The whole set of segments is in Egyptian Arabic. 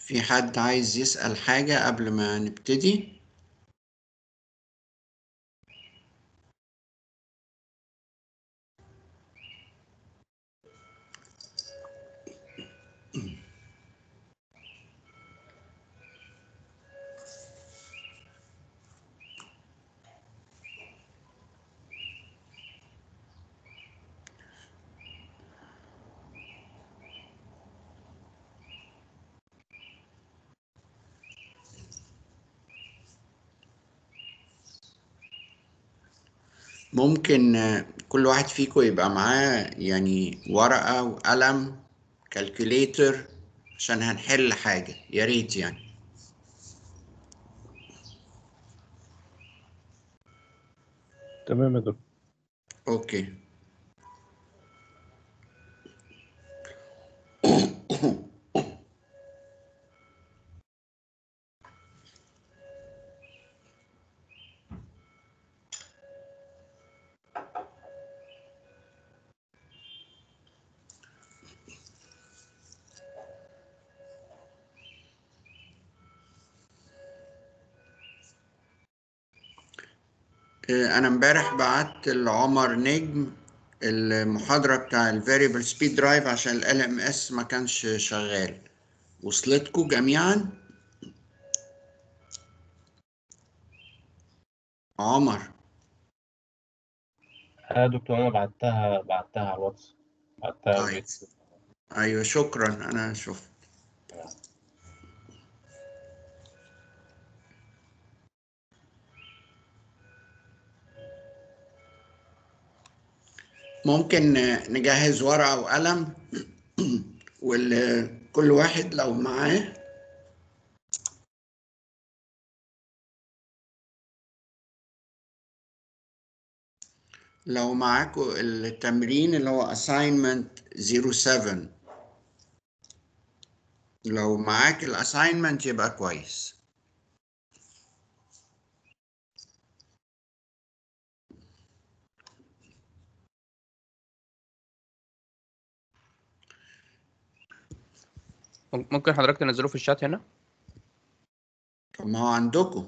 في حد عايز يسأل حاجة قبل ما نبتدي ممكن آه، كل واحد فيكم يبقى معاه يعني ورقة وقلم كالكوليتر عشان هنحل حاجة يا ريت يعني تمام يا دكتور اوكي آه، انا امبارح بعت لعمر نجم المحاضرة بتاع الفاريبل سبيد درايف عشان ال ام اس ما كانش شغال وصلتكم جميعا عمر يا دكتور انا بعتها بعتها على الواتس بعتها طيب. الفيديو. ايوه شكرا انا شفت ممكن نجهز ورقة وقلم وكل واحد لو معاه لو معاكم التمرين اللي هو assignment 07 لو معاك الاساينمنت يبقى كويس ممكن حضرتك تنزله في الشات هنا طب ما هو عندكم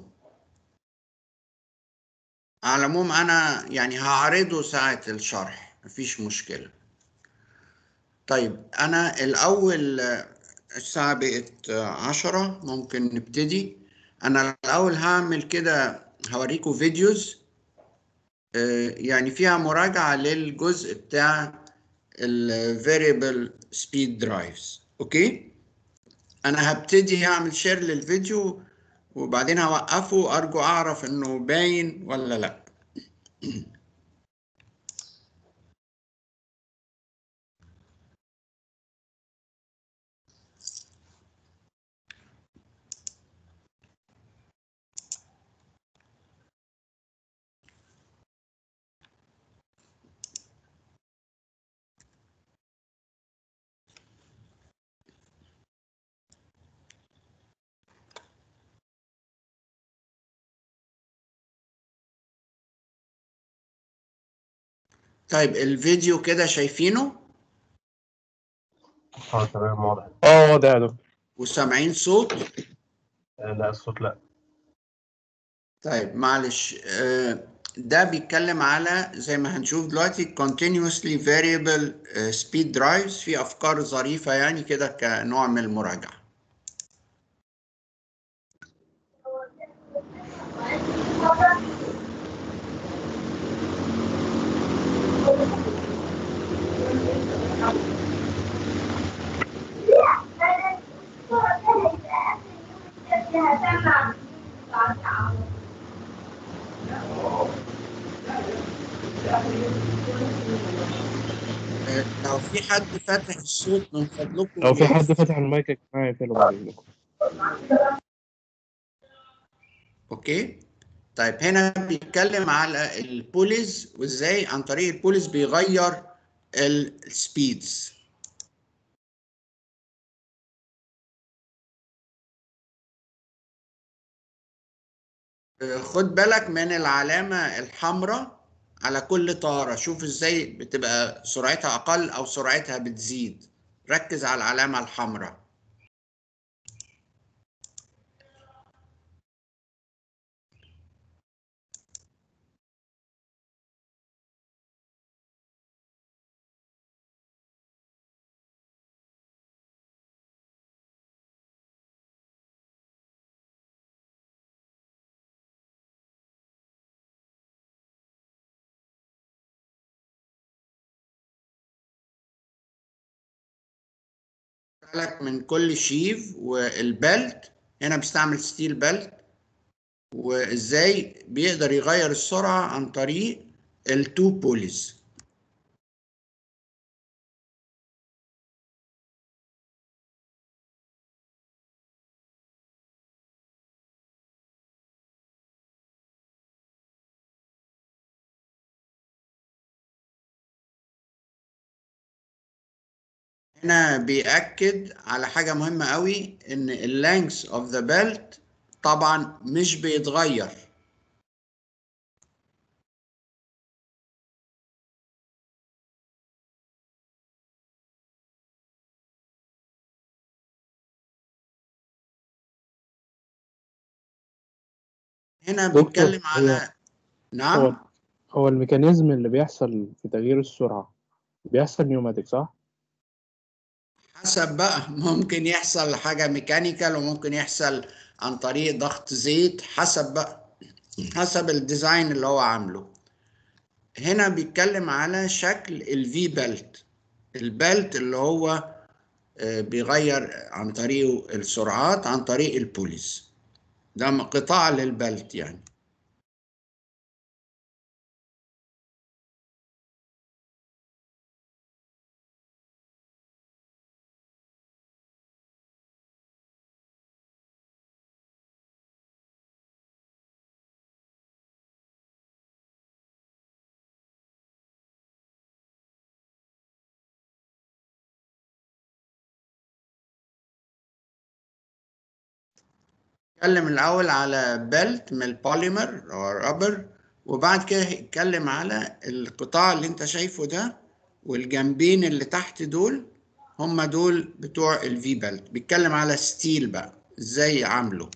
على العموم انا يعني هعرضه ساعة الشرح مفيش مشكلة طيب انا الاول آه، الساعة بقت آه، عشرة ممكن نبتدي انا الاول هعمل كده هوريكم فيديوز آه، يعني فيها مراجعة للجزء بتاع ال variable speed drives اوكي انا هبتدي اعمل شير للفيديو وبعدين هوقفه ارجو اعرف انه باين ولا لا طيب الفيديو كده شايفينه اه تمام واضح اه واضح يا دكتور وسامعين صوت آه، لا الصوت لا طيب معلش آه، ده بيتكلم على زي ما هنشوف دلوقتي continuously variable آه، speed drives في افكار ظريفة يعني كده كنوع من المراجعة آه، لو في حد فاتح الصوت من فضلكم لو في يقفل. حد فتح المايك يا جماعه يقفله بعد اذنكم اوكي طيب هنا بيتكلم على البوليز وازاي عن طريق البوليز بيغير السبيدز خد بالك من العلامة الحمراء على كل طارة شوف ازاي بتبقى سرعتها اقل او سرعتها بتزيد ركز على العلامة الحمراء بالك من كل شيف والبلت هنا بيستعمل ستيل بلت وازاي بيقدر يغير السرعة عن طريق التو بوليز هنا بيأكد على حاجة مهمة قوي إن اللانكس اوف ذا بيلت طبعا مش بيتغير هنا دكتور، بيتكلم هو- على نعم هو هو الميكانيزم اللي بيحصل في تغيير السرعة بيحصل نيوماتيك صح؟ حسب بقى ممكن يحصل حاجة ميكانيكال وممكن يحصل عن طريق ضغط زيت حسب بقى حسب الديزاين اللي هو عامله هنا بيتكلم على شكل الفي بيلت البلت اللي هو آه، بيغير عن طريقه السرعات عن طريق البوليس ده م- قطاع للبلت يعني اتكلم الأول على بيلت من البوليمر أو الرابر وبعد كده هيتكلم على القطاع اللي انت شايفه ده والجنبين اللي تحت دول هم دول بتوع الفي بيلت بيتكلم على ستيل بقى ازاي عامله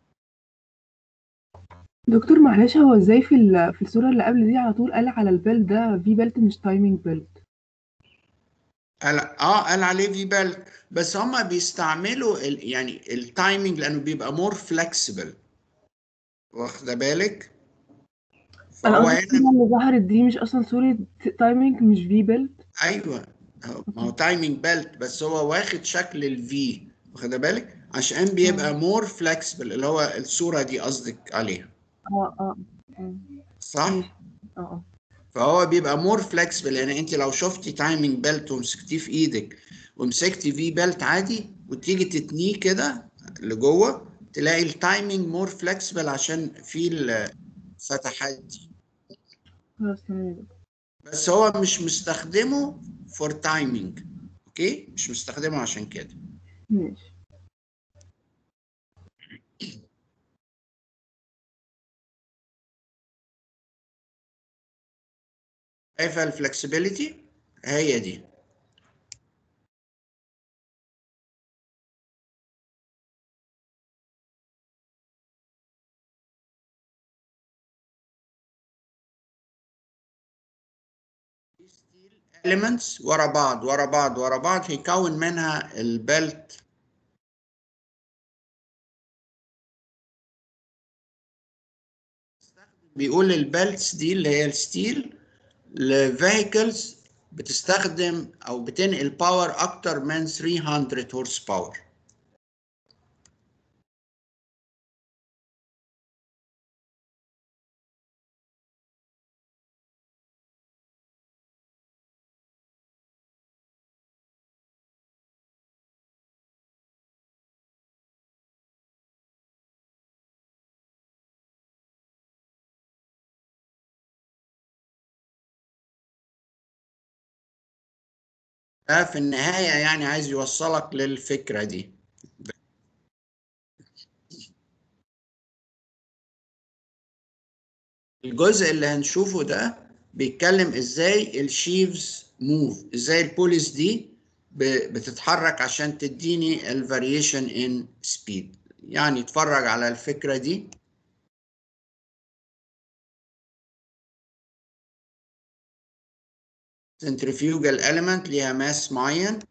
دكتور معلش هو ازاي في ال- في الصورة اللي قبل دي على طول قال على البيلت ده في بيلت مش تايمينج بيلت قال اه قال عليه في بيلت بس هم بيستعملوا ال يعني التايمنج لانه بيبقى مور فلكسبل واخده بالك انا فهو قصدي هنا الصورة اللي ظهرت دي مش اصلا صورة تايمينج مش في بيلت ايوه هو- ما هو تايمنج بيلت بس هو واخد شكل الفي واخده بالك عشان بيبقى مور فلكسبل اللي هو الصوره دي قصدك عليها اه اه اه صح ماشي. اه اه فهو بيبقى مور فلكسبل يعني انت لو شفتي تايمنج بيلت ومسكتيه في ايدك ومسكتي في بيلت عادي وتيجي تتنيه كده لجوه تلاقي التايمنج مور فلكسبل عشان في الفتحات دي خلاص تمام يا دكتور. بس هو مش مستخدمه فور تايمنج اوكي مش مستخدمه عشان كده ماشي شايفه الفلكسبيليتي هي دي elements ورا بعض ورا بعض ورا بعض هيكون منها البلت بيقول البلتس دي اللي هي الستيل لفيهيكلز بتستخدم او بتنقل باور اكتر من 300 هورس باور ده في النهاية يعني عايز يوصلك للفكرة دي الجزء اللي هنشوفه ده بيتكلم ازاي الشيفز موف ازاي البوليس دي ب- بتتحرك عشان تديني الفاريشن ان سبيد يعني اتفرج على الفكرة دي centrifugal element ليها ماس معين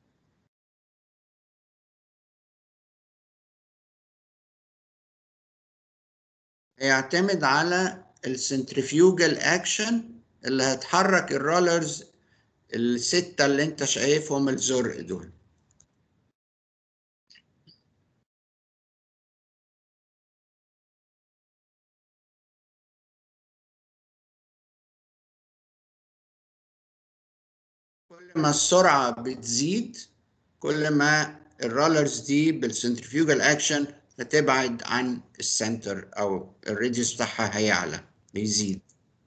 هيعتمد على السنترفيوجال اكشن اللي هتحرك الرولرز الستة اللي انت شايفهم الزرق دول كل ما السرعة بتزيد كل ما الرولرز دي بالسنترفيوجال اكشن هتبعد عن السنتر او الراديوس بتاعها هيعلى بيزيد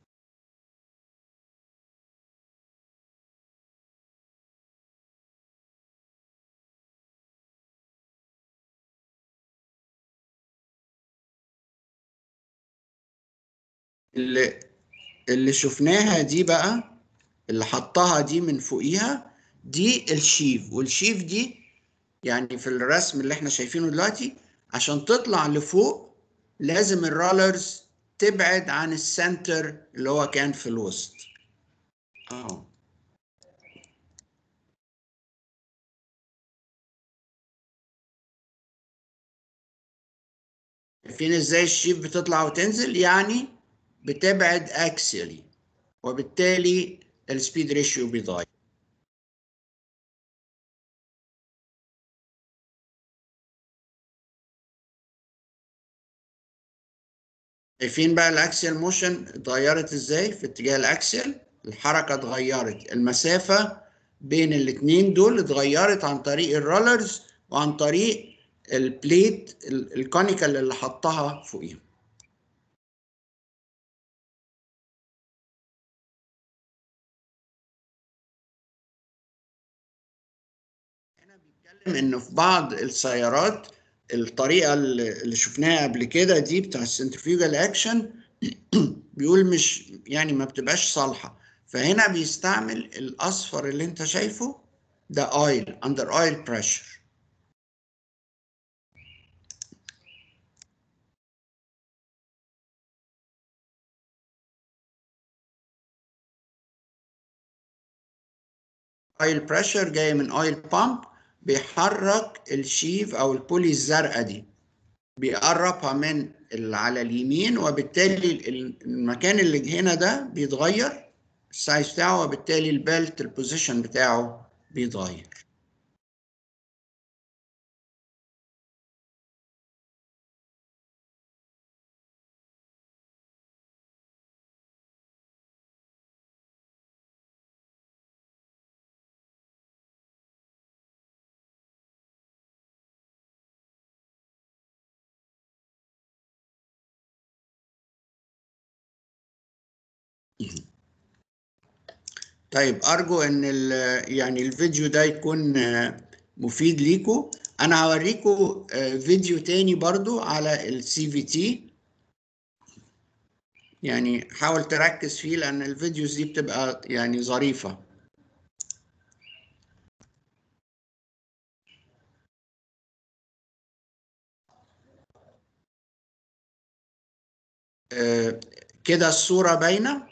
اللي اللي شفناها دي بقى اللي حطها دي من فوقيها دي الشيف والشيف دي يعني في الرسم اللي احنا شايفينه دلوقتي عشان تطلع لفوق لازم الرولرز تبعد عن السنتر اللي هو كان في الوسط اهو شايفين ازاي الشيف بتطلع وتنزل يعني بتبعد اكسيالي وبالتالي السبيد ريشيو بيتغير شايفين بقى الاكسيال موشن اتغيرت ازاي في اتجاه الاكسيال الحركه اتغيرت المسافه بين الاثنين دول اتغيرت عن طريق الرولرز وعن طريق البليت ال- الكونيكال اللي حطها فوقيهم هنا بيتكلم انه في بعض السيارات الطريقه اللي اللي شفناها قبل كده دي بتاع السنترفيوجال اكشن بيقول مش يعني ما بتبقاش صالحه فهنا بيستعمل الاصفر اللي انت شايفه ده اويل اندر اويل بريشر اويل بريشر جاي من اويل بامب بيحرك الشيف او البولي الزرقاء دي بيقربها من اللي على اليمين وبالتالي ال- المكان اللي هنا ده بيتغير السايز بتاعه وبالتالي البيلت البوزيشن بتاعه بيتغير طيب ارجو ان ال- يعني الفيديو ده يكون آه، مفيد ليكم انا هوريكم آه، فيديو تاني برضو على السي في تي يعني حاول تركز فيه لان الفيديوز دي بتبقى يعني ظريفة آه، كده الصورة باينة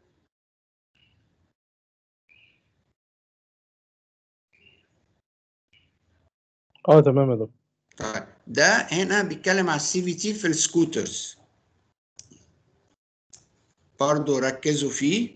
اه تمام يا دكتور طيب ده هنا بيتكلم على السي في تي في السكوترز برضو ركزوا فيه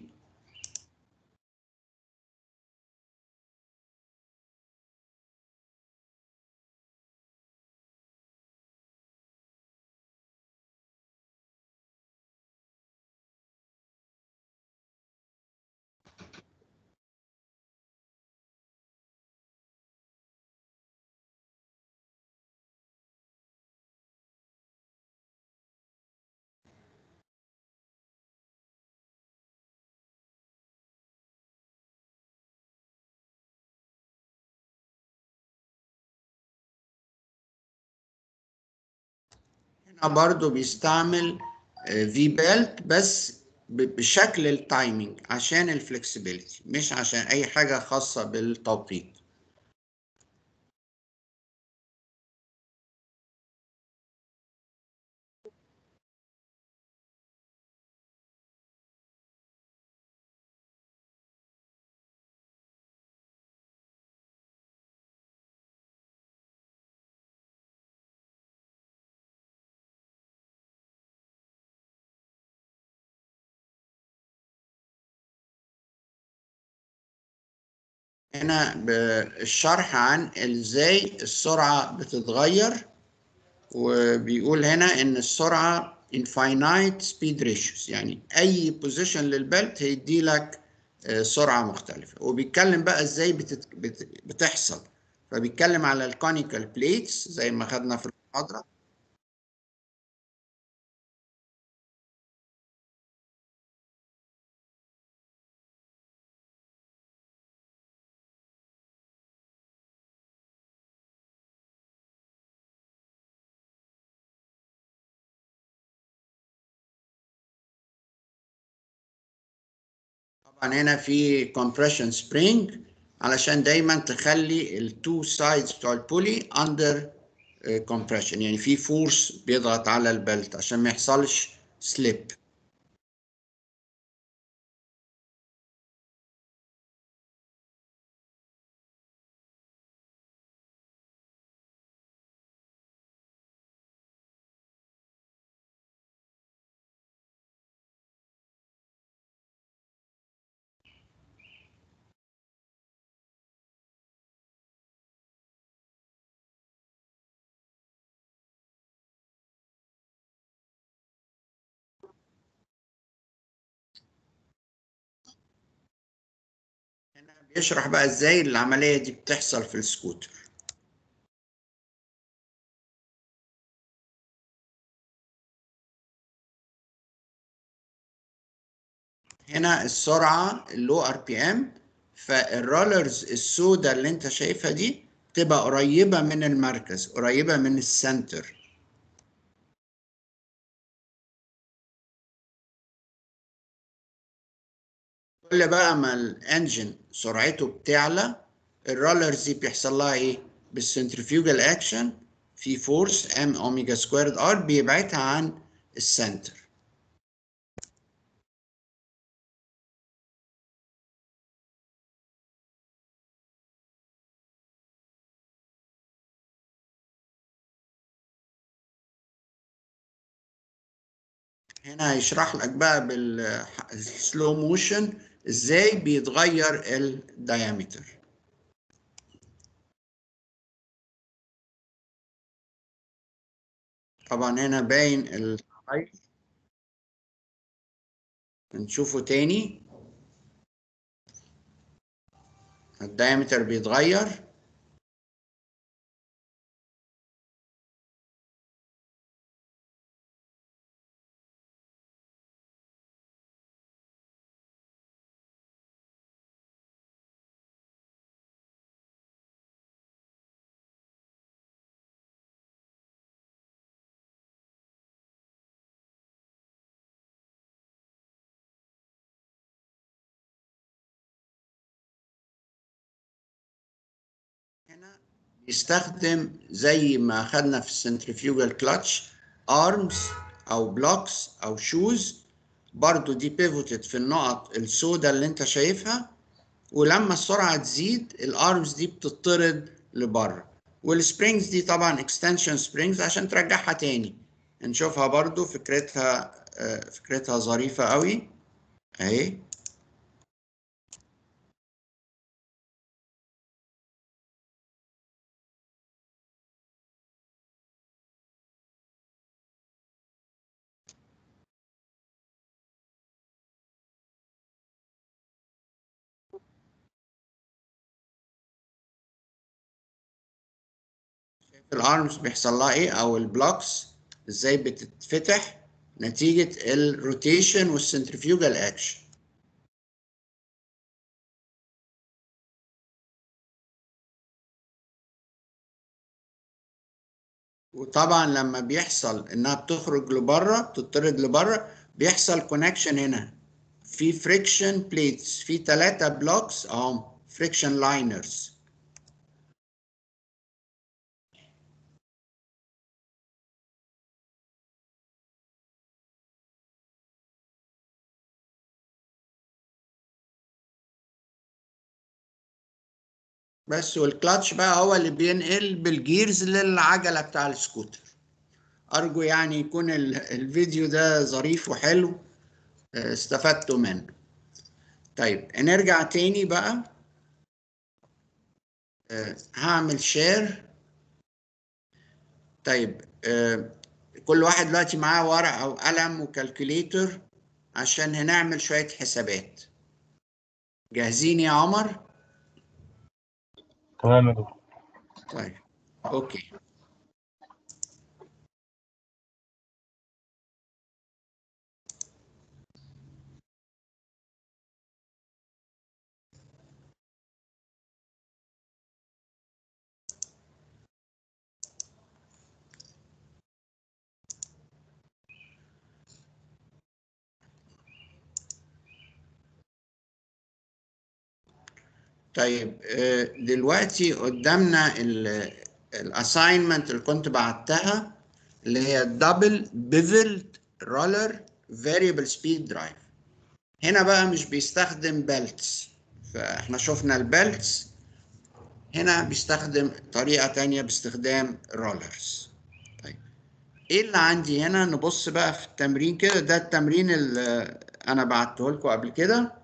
هنا برضو بيستعمل في بيلت بس ب- بشكل التايمينج عشان الفلكسبيليتي مش عشان اي حاجة خاصة بالتوقيت هنا ب- الشرح عن ازاي السرعة بتتغير وبيقول هنا ان السرعة infinite speed ratios يعني اي position للبلت هيدي لك آه، سرعة مختلفة وبيتكلم بقى ازاي بتت... بت... بتحصل فبيتكلم على الكونيكال بليتس زي ما خدنا في المحاضرة طبعا هنا في compression spring علشان دايما تخلي التو سايدز بتوع البولي under compression يعني في فورس بيضغط على البلت عشان ما يحصلش سليب يشرح بقى ازاي العملية دي بتحصل في السكوتر هنا السرعة اللو ار بي ام فالرولرز السوداء اللي انت شايفها دي تبقى قريبة من المركز قريبة من السنتر كل بقى ما الانجن سرعته بتعلى الرولرز دي بيحصل لها ايه بالسنترفيوجال اكشن في فورس ام اوميجا سكويرد ار بيبعدها عن السنتر هنا هيشرح لك بقى بالسلو موشن ازاي بيتغير الديامتر طبعا هنا باين التغير نشوفه تاني الديامتر بيتغير هنا بيستخدم زي ما خدنا في السنترفيوجال كلاتش ارمز او بلوكس او شوز برضو دي بيفوتد في النقط السوداء اللي انت شايفها ولما السرعه تزيد الارمز دي بتطرد لبره والسبرينجز دي طبعا اكستنشن سبرينجز عشان ترجعها تاني نشوفها برضو فكرتها آه، فكرتها ظريفه قوي اهي الارمز بيحصل لها ايه او البلوكس ازاي بتتفتح نتيجة الروتيشن والسنترفيوجال اكشن وطبعا لما بيحصل انها بتخرج لبره بتطرد لبره بيحصل كونكشن هنا في فريكشن بليتس في ثلاثة بلوكس اهم فريكشن لاينرز بس والكلاتش بقى هو اللي بينقل بالجيرز للعجلة بتاع السكوتر أرجو يعني يكون ال- الفيديو ده ظريف وحلو آه، استفدتوا منه طيب نرجع تاني بقى آه، هعمل شير طيب آه، كل واحد دلوقتي معاه ورق أو قلم وكالكوليتر عشان هنعمل شوية حسابات جاهزين يا عمر تمام يا دكتور طيب اوكي طيب آه، دلوقتي قدامنا الاساينمنت اللي كنت بعتها اللي هي دبل بيفلد رولر فاريبل سبيد درايف هنا بقى مش بيستخدم بيلتس فاحنا شفنا البيلتس هنا بيستخدم طريقة تانية باستخدام رولرز طيب ايه اللي عندي هنا نبص بقى في التمرين كده ده التمرين اللي انا بعته لكم قبل كده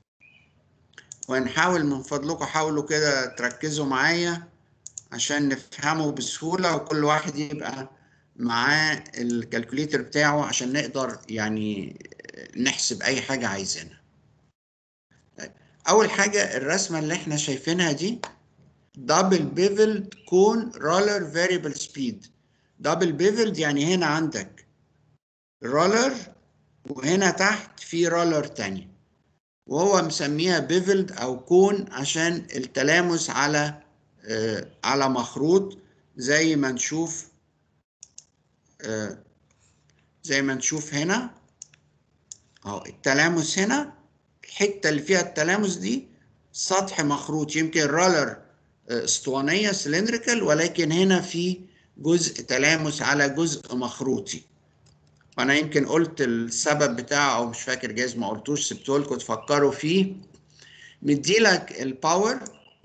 ونحاول من فضلكم حاولوا كده تركزوا معايا عشان نفهمه بسهولة وكل واحد يبقى معاه الكالكوليتر بتاعه عشان نقدر يعني نحسب أي حاجة عايزينها. طيب أول حاجة الرسمة اللي احنا شايفينها دي دبل بيفلد كون رولر فاريبل سبيد دبل بيفلد يعني هنا عندك رولر وهنا تحت في رولر تاني وهو مسميها بيفلد او كون عشان التلامس على آه على مخروط زي ما نشوف آه زي ما نشوف هنا اهو التلامس هنا الحته اللي فيها التلامس دي سطح مخروط يمكن رولر آه اسطوانيه سلندريكال ولكن هنا في جزء تلامس على جزء مخروطي وانا يمكن قلت السبب بتاعه او مش فاكر جايز ما قلتوش سبته لكم تفكروا فيه مديلك الباور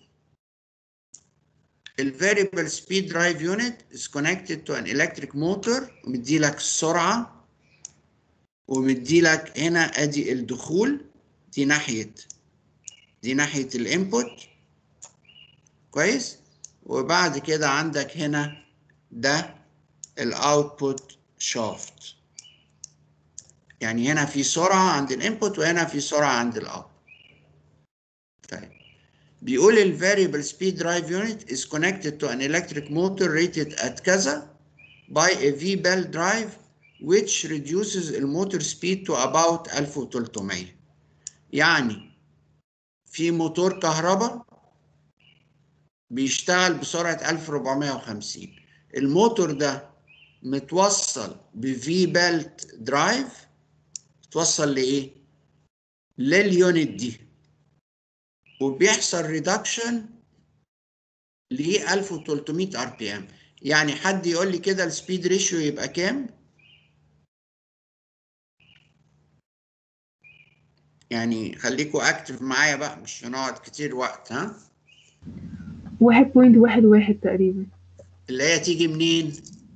الفاريبل سبيد درايف يونت is connected to an electric motor ومديلك السرعه ومديلك هنا ادي الدخول دي ناحيه دي ناحيه الانبوت كويس وبعد كده عندك هنا ده الاوتبوت شافت يعني هنا في سرعة عند الانبوت وهنا في سرعة عند الاوت طيب بيقول ال variable speed drive unit is connected to an electric motor rated at كذا by a V-bell drive which reduces the motor speed to about 1300 يعني في موتور كهرباء بيشتغل بسرعة 1450 الموتور ده متوصل ب V-belt drive توصل لايه لليونت دي وبيحصل ريدكشن ل 1300 ار بي ام يعني حد يقول لي كده السبيد ريشيو يبقى كام يعني خليكوا اكتف معايا بقى مش هنقعد كتير وقت ها واحد بوينت واحد واحد تقريبا اللي هي تيجي منين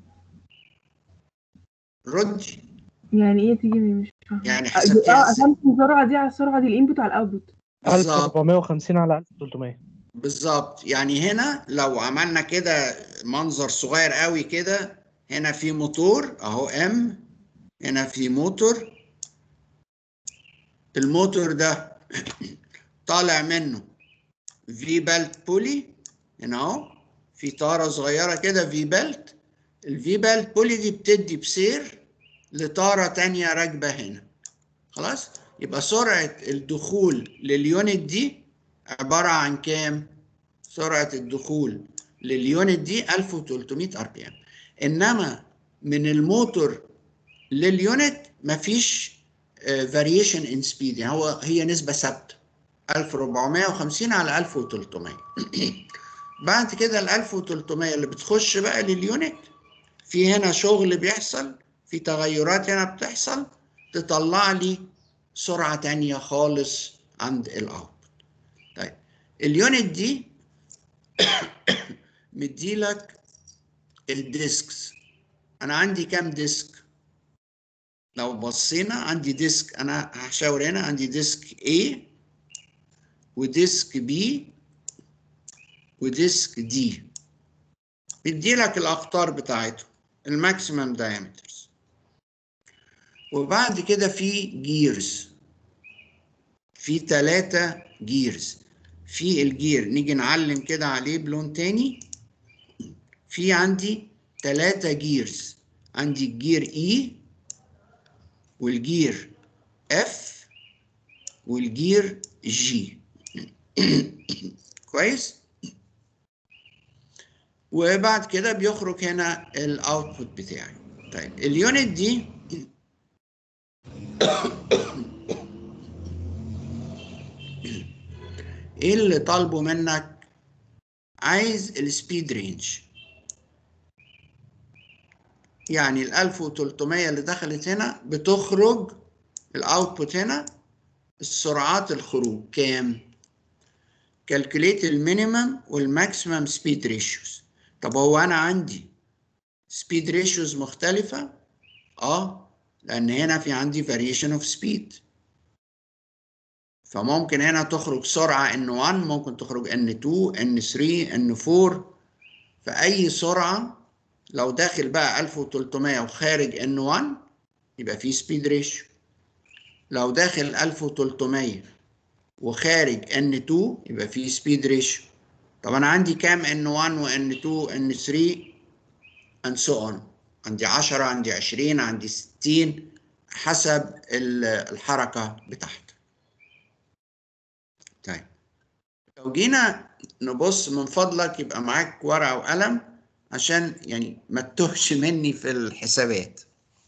ردي يعني ايه تيجي من مش فاهمة يعني اه حسبتيها ازاي قسمت السرعة دي على السرعة دي الانبوت على الاوتبوت بالظبط 1450 على 1300 بالظبط يعني هنا لو عملنا كده منظر صغير قوي كده هنا في موتور اهو ام هنا في موتور الموتور ده طالع منه في بيلت بولي هنا اهو في طاره صغيره كده في بيلت الفي بيلت بولي دي بتدي بسير لطاره تانية راكبه هنا خلاص يبقى سرعه الدخول لليونت دي عباره عن كام سرعه الدخول لليونت دي 1300 ار بي ام انما من الموتور لليونت مفيش فاريشن ان سبيد يعني هو هي نسبه ثابته 1450 على 1300 بعد كده ال 1300 اللي بتخش بقى لليونت في هنا شغل بيحصل في تغيرات هنا بتحصل تطلع لي سرعه تانية خالص عند الاوتبوت طيب اليونت دي مديلك الديسكس انا عندي كام ديسك لو بصينا عندي ديسك انا هشاور هنا عندي ديسك A وديسك B وديسك D بيديلك الاقطار بتاعته الماكسيمم دايمترز وبعد كده في جيرز في ثلاثة جيرز في الجير نيجي نعلم كده عليه بلون تاني في عندي ثلاثة جيرز عندي الجير E والجير F والجير G كويس وبعد كده بيخرج هنا الاوتبوت بتاعي طيب اليونت دي ايه اللي طالبه منك عايز السبيد رينج يعني ال 1300 اللي دخلت هنا بتخرج الاوتبوت هنا السرعات الخروج كام calculate المينيمم والماكسيمم سبيد ريشيوز طب هو انا عندي سبيد ريشيوز مختلفة اه لان هنا في عندي variation of speed فممكن هنا تخرج سرعة N1 ممكن تخرج N2 N3 N4 فأي سرعة لو داخل بقى 1300 وخارج N1 يبقى في سبيد ريشيو لو داخل 1300 وخارج N2 يبقى في سبيد ريشيو طب أنا عندي كام N1 و N2 N3 and so on عندي 10 عندي 20 عندي 60 حسب الحركة بتاعتها طيب لو جينا نبص من فضلك يبقى معاك ورقة وقلم عشان يعني ما تتوهش مني في الحسابات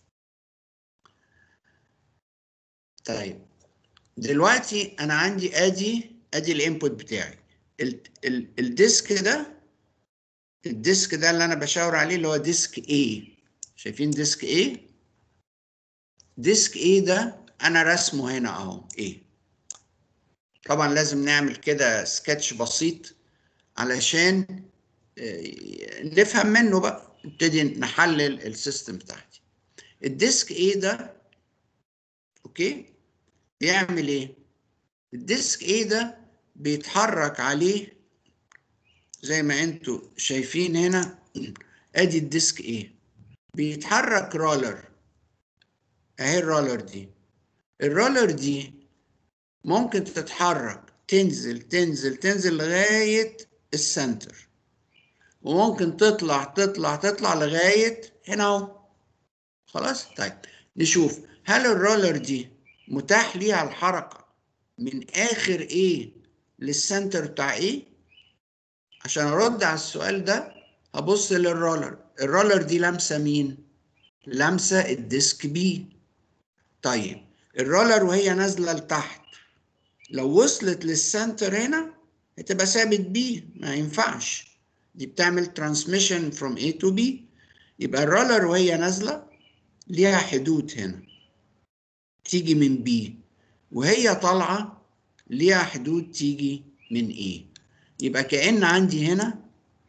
طيب دلوقتي انا عندي ادي ادي الانبوت بتاعي ال ال الديسك ده الديسك ده اللي انا بشاور عليه اللي هو ديسك A شايفين ديسك A ديسك A ده انا رسمه هنا اهو A طبعا لازم نعمل كده سكتش بسيط علشان نفهم منه بقى نبتدي نحلل السيستم بتاعتي الديسك ايه ده اوكي بيعمل ايه الديسك ايه ده بيتحرك عليه زي ما انتوا شايفين هنا ادي الديسك ايه بيتحرك رولر اهي الرولر دي الرولر دي ممكن تتحرك تنزل تنزل تنزل لغاية السنتر وممكن تطلع تطلع تطلع لغاية هنا اهو خلاص طيب نشوف هل الرولر دي متاح ليها الحركة من آخر ايه للسنتر بتاع ايه عشان ارد على السؤال ده هبص للرولر الرولر دي لامسة مين لامسة الديسك بي طيب الرولر وهي نازلة لتحت لو وصلت للسنتر هنا هتبقى ثابت بي ما ينفعش دي بتعمل ترانسميشن فروم A to B يبقى الرولر وهي نازلة ليها حدود هنا تيجي من B وهي طالعة ليها حدود تيجي من A يبقى كأن عندي هنا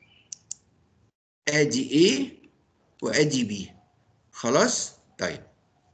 ادي A وادي B خلاص طيب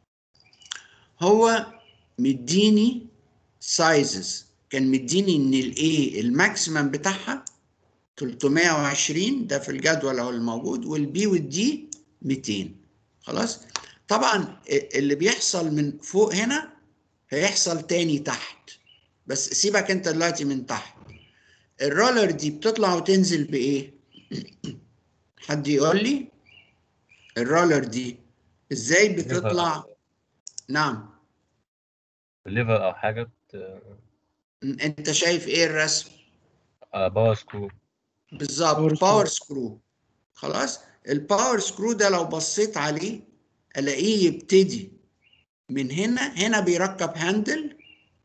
هو مديني سايزز كان مديني ان الاي الماكسيمم بتاعها 320 ده في الجدول اهو الموجود والبي والدي 200 خلاص طبعا اللي بيحصل من فوق هنا هيحصل تاني تحت بس سيبك انت دلوقتي من تحت الرولر دي بتطلع وتنزل بايه حد يقول لي الرولر دي ازاي بتطلع نعم ليفر او حاجه بت- انت شايف ايه الرسم آه، باور سكرو بالظبط باور باور سكرو خلاص الباور سكرو ده لو بصيت عليه الاقيه يبتدي من هنا هنا بيركب هاندل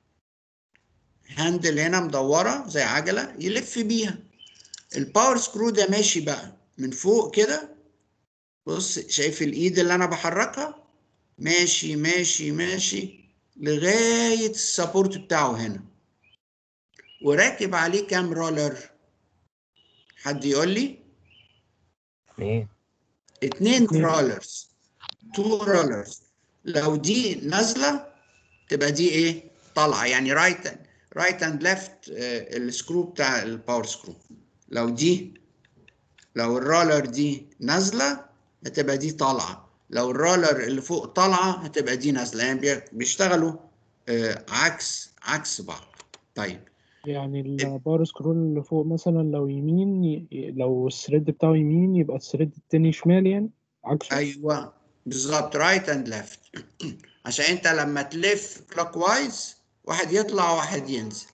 هاندل هنا مدوره زي عجله يلف بيها الباور سكرو ده ماشي بقى من فوق كده بص شايف الايد اللي انا بحركها ماشي ماشي ماشي لغايه السبورت بتاعه هنا وراكب عليه كام رولر حد يقول لي ايه اتنين اتنين. رولرز تو رولرز لو دي نازله تبقى دي ايه طالعه يعني رايت رايت اند ليفت السكرو بتاع الباور سكرو لو دي لو الرولر دي نازله هتبقى دي طالعه لو الرولر اللي فوق طالعه هتبقى دي نازله يعني بي- بيشتغلوا آه، عكس عكس بعض طيب يعني الباور سكرول اللي فوق مثلا لو يمين ي- لو الثريد بتاعه يمين يبقى الثريد التاني شمال يعني عكسه ايوه بالظبط رايت اند ليفت عشان انت لما تلف كلوك وايز واحد يطلع وواحد ينزل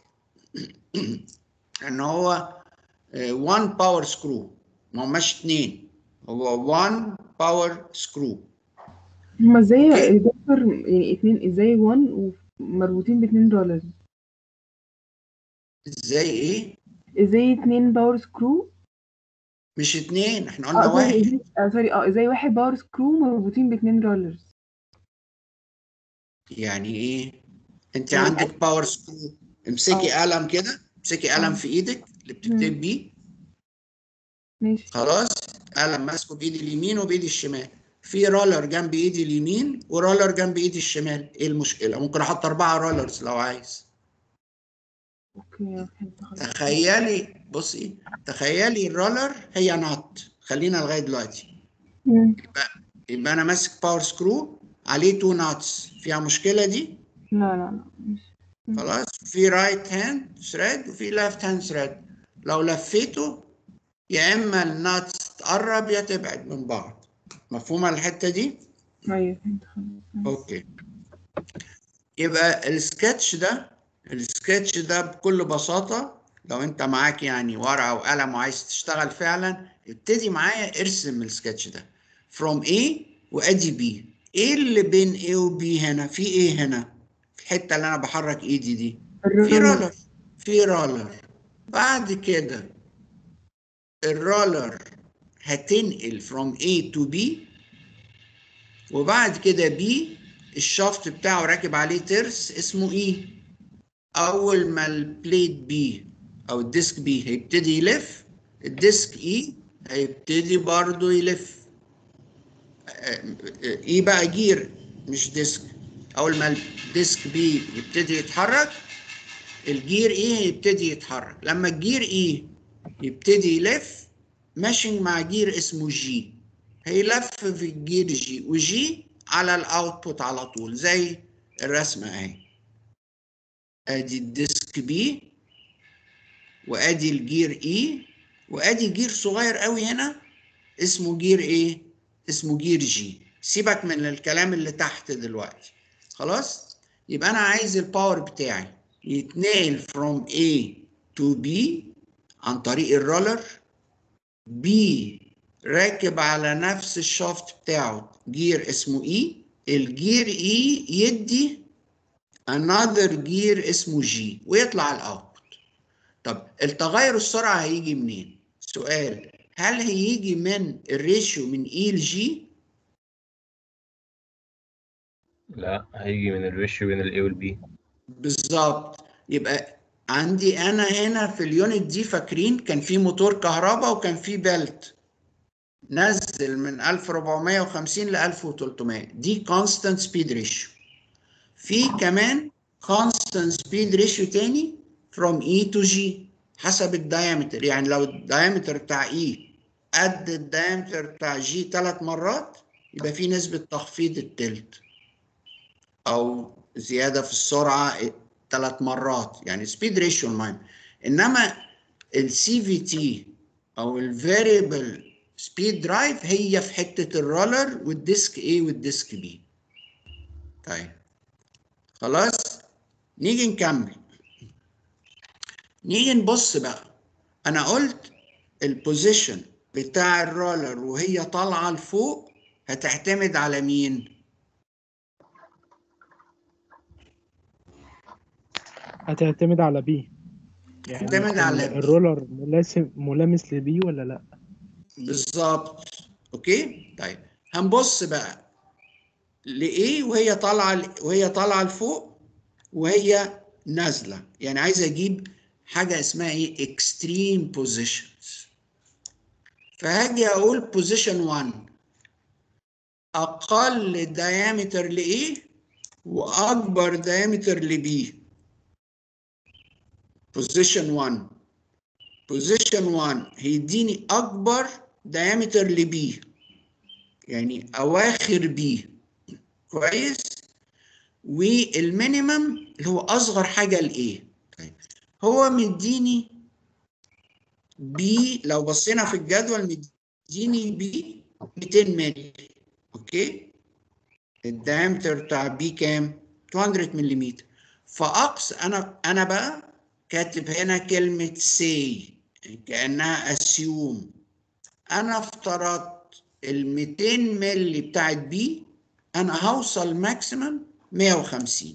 ان هو 1 باور سكرو ما هماش اتنين هو 1 باور سكرو هما ازاي اوكي. يا دكتور يعني اتنين ازاي 1 ومربوطين باتنين رولرز ازاي ايه ازاي اتنين باور سكرو مش اتنين احنا قلنا اه واحد سوري ازاي اه سوري اه ازاي واحد باور سكرو مربوطين باتنين رولرز يعني ايه انت يعني عندك باور سكرو امسكي اه. قلم كده امسكي قلم اه. في ايدك اللي بتكتبي مم. بيه ماشي خلاص قلم ماسكه بايدي اليمين وبايدي الشمال في رولر جنب ايدي اليمين ورولر جنب ايدي الشمال ايه المشكله ممكن احط اربعه رولرز لو عايز اوكي فهمت خلاص تخيلي بصي تخيلي الرولر هي نوت خلينا لغايه دلوقتي مم. يبقى انا ماسك باور سكرو عليه تو نوتس فيها مشكله دي لا لا لا مش خلاص في رايت هاند ثريد وفي ليفت هاند ثريد لو لفيته يا اما النوتس تقرب يا تبعد من بعض مفهومه الحته دي ايوه فهمت خلاص اوكي يبقى السكتش ده السكتش ده بكل بساطة لو انت معاك يعني ورقة وقلم وعايز تشتغل فعلا ابتدي معايا ارسم السكتش ده from A وادي B ايه اللي بين A و B هنا في ايه هنا الحتة اللي انا بحرك ايدي دي في رولر في رولر بعد كده الرولر هتنقل from A to B وبعد كده B الشافت بتاعه راكب عليه ترس اسمه E أول ما البليت B أو الديسك B هيبتدي يلف الديسك E هيبتدي برضه يلف E بقى جير مش ديسك أول ما الديسك B يبتدي يتحرك الجير E يبتدي يتحرك لما الجير E يبتدي يلف ماشي مع جير اسمه جي هيلف في الجير جي وجي على الاوتبوت على طول زي الرسمه اهي ادي الديسك بي وادي الجير اي وادي جير صغير قوي هنا اسمه جير ايه اسمه جير جي سيبك من الكلام اللي تحت دلوقتي خلاص يبقى انا عايز الباور بتاعي يتنقل from A to B عن طريق الرولر B راكب على نفس الشافت بتاعه جير اسمه E الجير E يدي another جير اسمه G ويطلع الاوتبوت طب التغير السرعة هيجي منين؟ سؤال هل هيجي من الريشيو من E ل G؟ لا هيجي من الريشيو بين الاي والبي بالظبط يبقى عندي انا هنا في اليونت دي فاكرين كان في موتور كهرباء وكان في بيلت نزل من 1450 ل 1300 دي كونستانت سبيد ريشيو في كمان كونستانت سبيد ريشيو تاني from E to G حسب الدايمتر يعني لو الدايمتر بتاع E قد الدايمتر بتاع G ثلاث مرات يبقى في نسبة تخفيض التلت او زياده في السرعه ثلاث مرات يعني سبيد ريشيو المهم انما السي في تي او الفاريبل سبيد درايف هي في حته الرولر والديسك A والديسك B طيب خلاص نيجي نكمل نيجي نبص بقى انا قلت البوزيشن بتاع الرولر وهي طالعه لفوق هتعتمد على مين؟ هتعتمد على بي يعني تعتمد على ال- B. الرولر ملاسم ملامس لبي ولا لا بالظبط اوكي طيب هنبص بقى لايه وهي طالعه وهي طالعه لفوق وهي نازله يعني عايز اجيب حاجه اسمها ايه اكستريم بوزيشنز فهاجي اقول بوزيشن 1 اقل دايمتر لايه واكبر دايمتر لبي بوزيشن 1 بوزيشن 1 هيديني اكبر دايمتر لبي يعني اواخر بي كويس والمينيمم اللي هو اصغر حاجه لايه طيب هو مديني بي لو بصينا في الجدول مديني بي 200 مللي اوكي الدايمتر بتاع بي كام 200 ملم فاقصى انا انا بقى كاتب هنا كلمه سي كانها اسيوم انا افترضت ال 200 مللي بتاعت بي انا هوصل ماكسيمم 150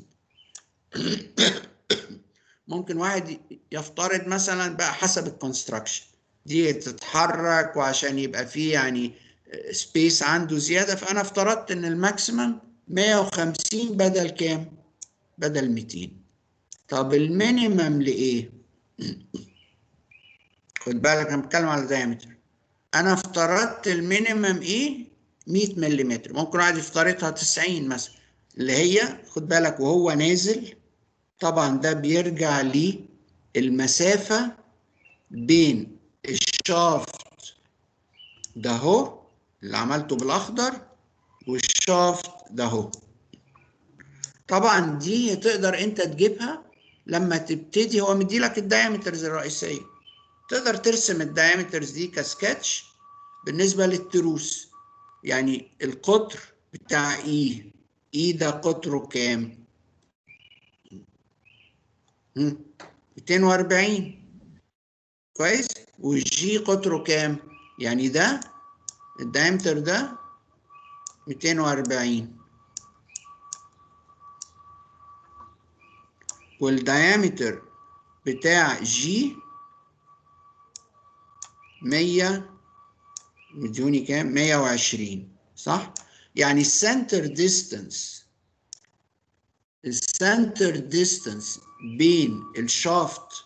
ممكن واحد يفترض مثلا بقى حسب الكونستراكشن دي تتحرك وعشان يبقى فيه يعني سبيس عنده زياده فانا افترضت ان الماكسيمم 150 بدل كام؟ بدل 200 طب المينيمم لايه؟ خد بالك انا بتكلم على الدايمتر انا افترضت المينيمم ايه 100 ملم ممكن واحد يفترضها 90 مثلا اللي هي خد بالك وهو نازل طبعا ده بيرجع للمسافة بين الشافت ده هو اللي عملته بالاخضر والشافت ده هو طبعا دي تقدر انت تجيبها لما تبتدي هو مديلك الدايمترز الرئيسيه تقدر ترسم الدايمترز دي كسكتش بالنسبه للتروس يعني القطر بتاع اي اي ده قطره كام 240 كويس والجي قطره كام يعني ده الدايمتر ده 240 والدايمتر بتاع جي 100 مديوني كام 120 صح يعني السنتر ديستانس السنتر ديستانس بين الشافت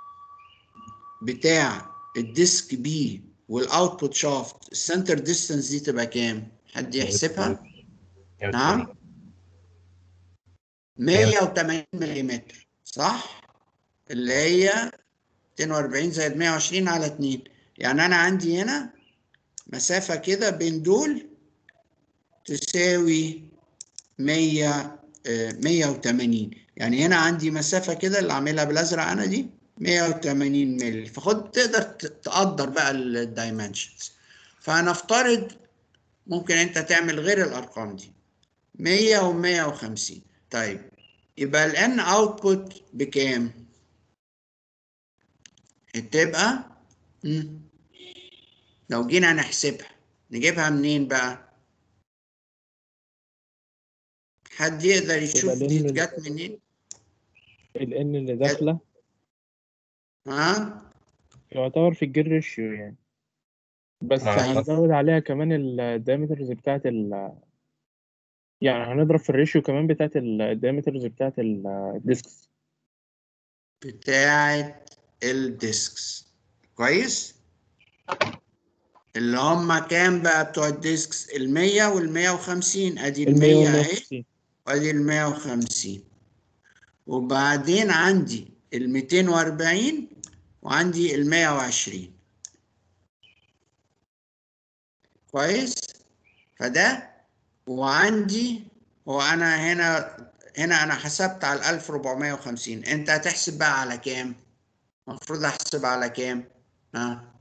بتاع الديسك بي والاوتبوت شافت السنتر ديستانس دي تبقى كام حد يحسبها نعم 180 ملم صح اللي هي 240 زائد 120 على 2 يعني انا عندي هنا مسافة كده بين دول تساوي 100 180 يعني هنا عندي مسافة كده اللي عاملها بالازرق انا دي 180 مللي فخد تقدر تقدر بقى الدايمنشنز فهنفترض ممكن انت تعمل غير الارقام دي 100 و 150 طيب يبقى الان اوتبوت بكام؟ هتبقى مم. لو جينا نحسبها نجيبها منين بقى؟ حد يقدر يشوف يبقى دي لأن جت منين؟ ال N اللي داخلة ها؟ يعتبر في الجير ريشيو يعني بس مع الخط. هنزود عليها كمان الدايمترز بتاعت ال يعني هنضرب في الريشيو كمان بتاعت الدايمترز بتاعت الديسكس بتاعت الديسكس كويس؟ اللي هم كام بقى بتوع الديسكس؟ ال 100 وال 150 ادي ال ال 100 100 اهي وال وادي ال 150 وبعدين عندي ال 240 وعندي ال 120 كويس فده وعندي هو انا هنا هنا انا حسبت على 1450 انت هتحسب بقى على كام المفروض احسب على كام ها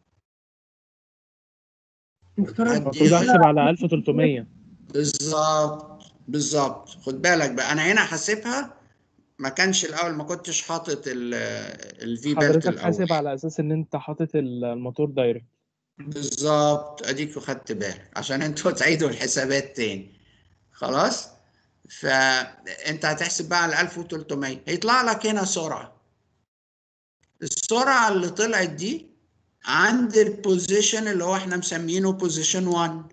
مفترض حد المفروض يقول- احسب على 1300 بالظبط بالظبط خد بالك بقى انا هنا حاسبها ما كانش الاول ما كنتش حاطط الفي بيلت حضرتك الاول حاسب على اساس ان انت حاطط الموتور دايركت بالظبط اديكوا خدت بالك عشان انتوا تعيدوا الحسابات تاني خلاص فانت هتحسب بقى على 1300 هيطلع لك هنا سرعه السرعه اللي طلعت دي عند البوزيشن اللي هو احنا مسمينه بوزيشن 1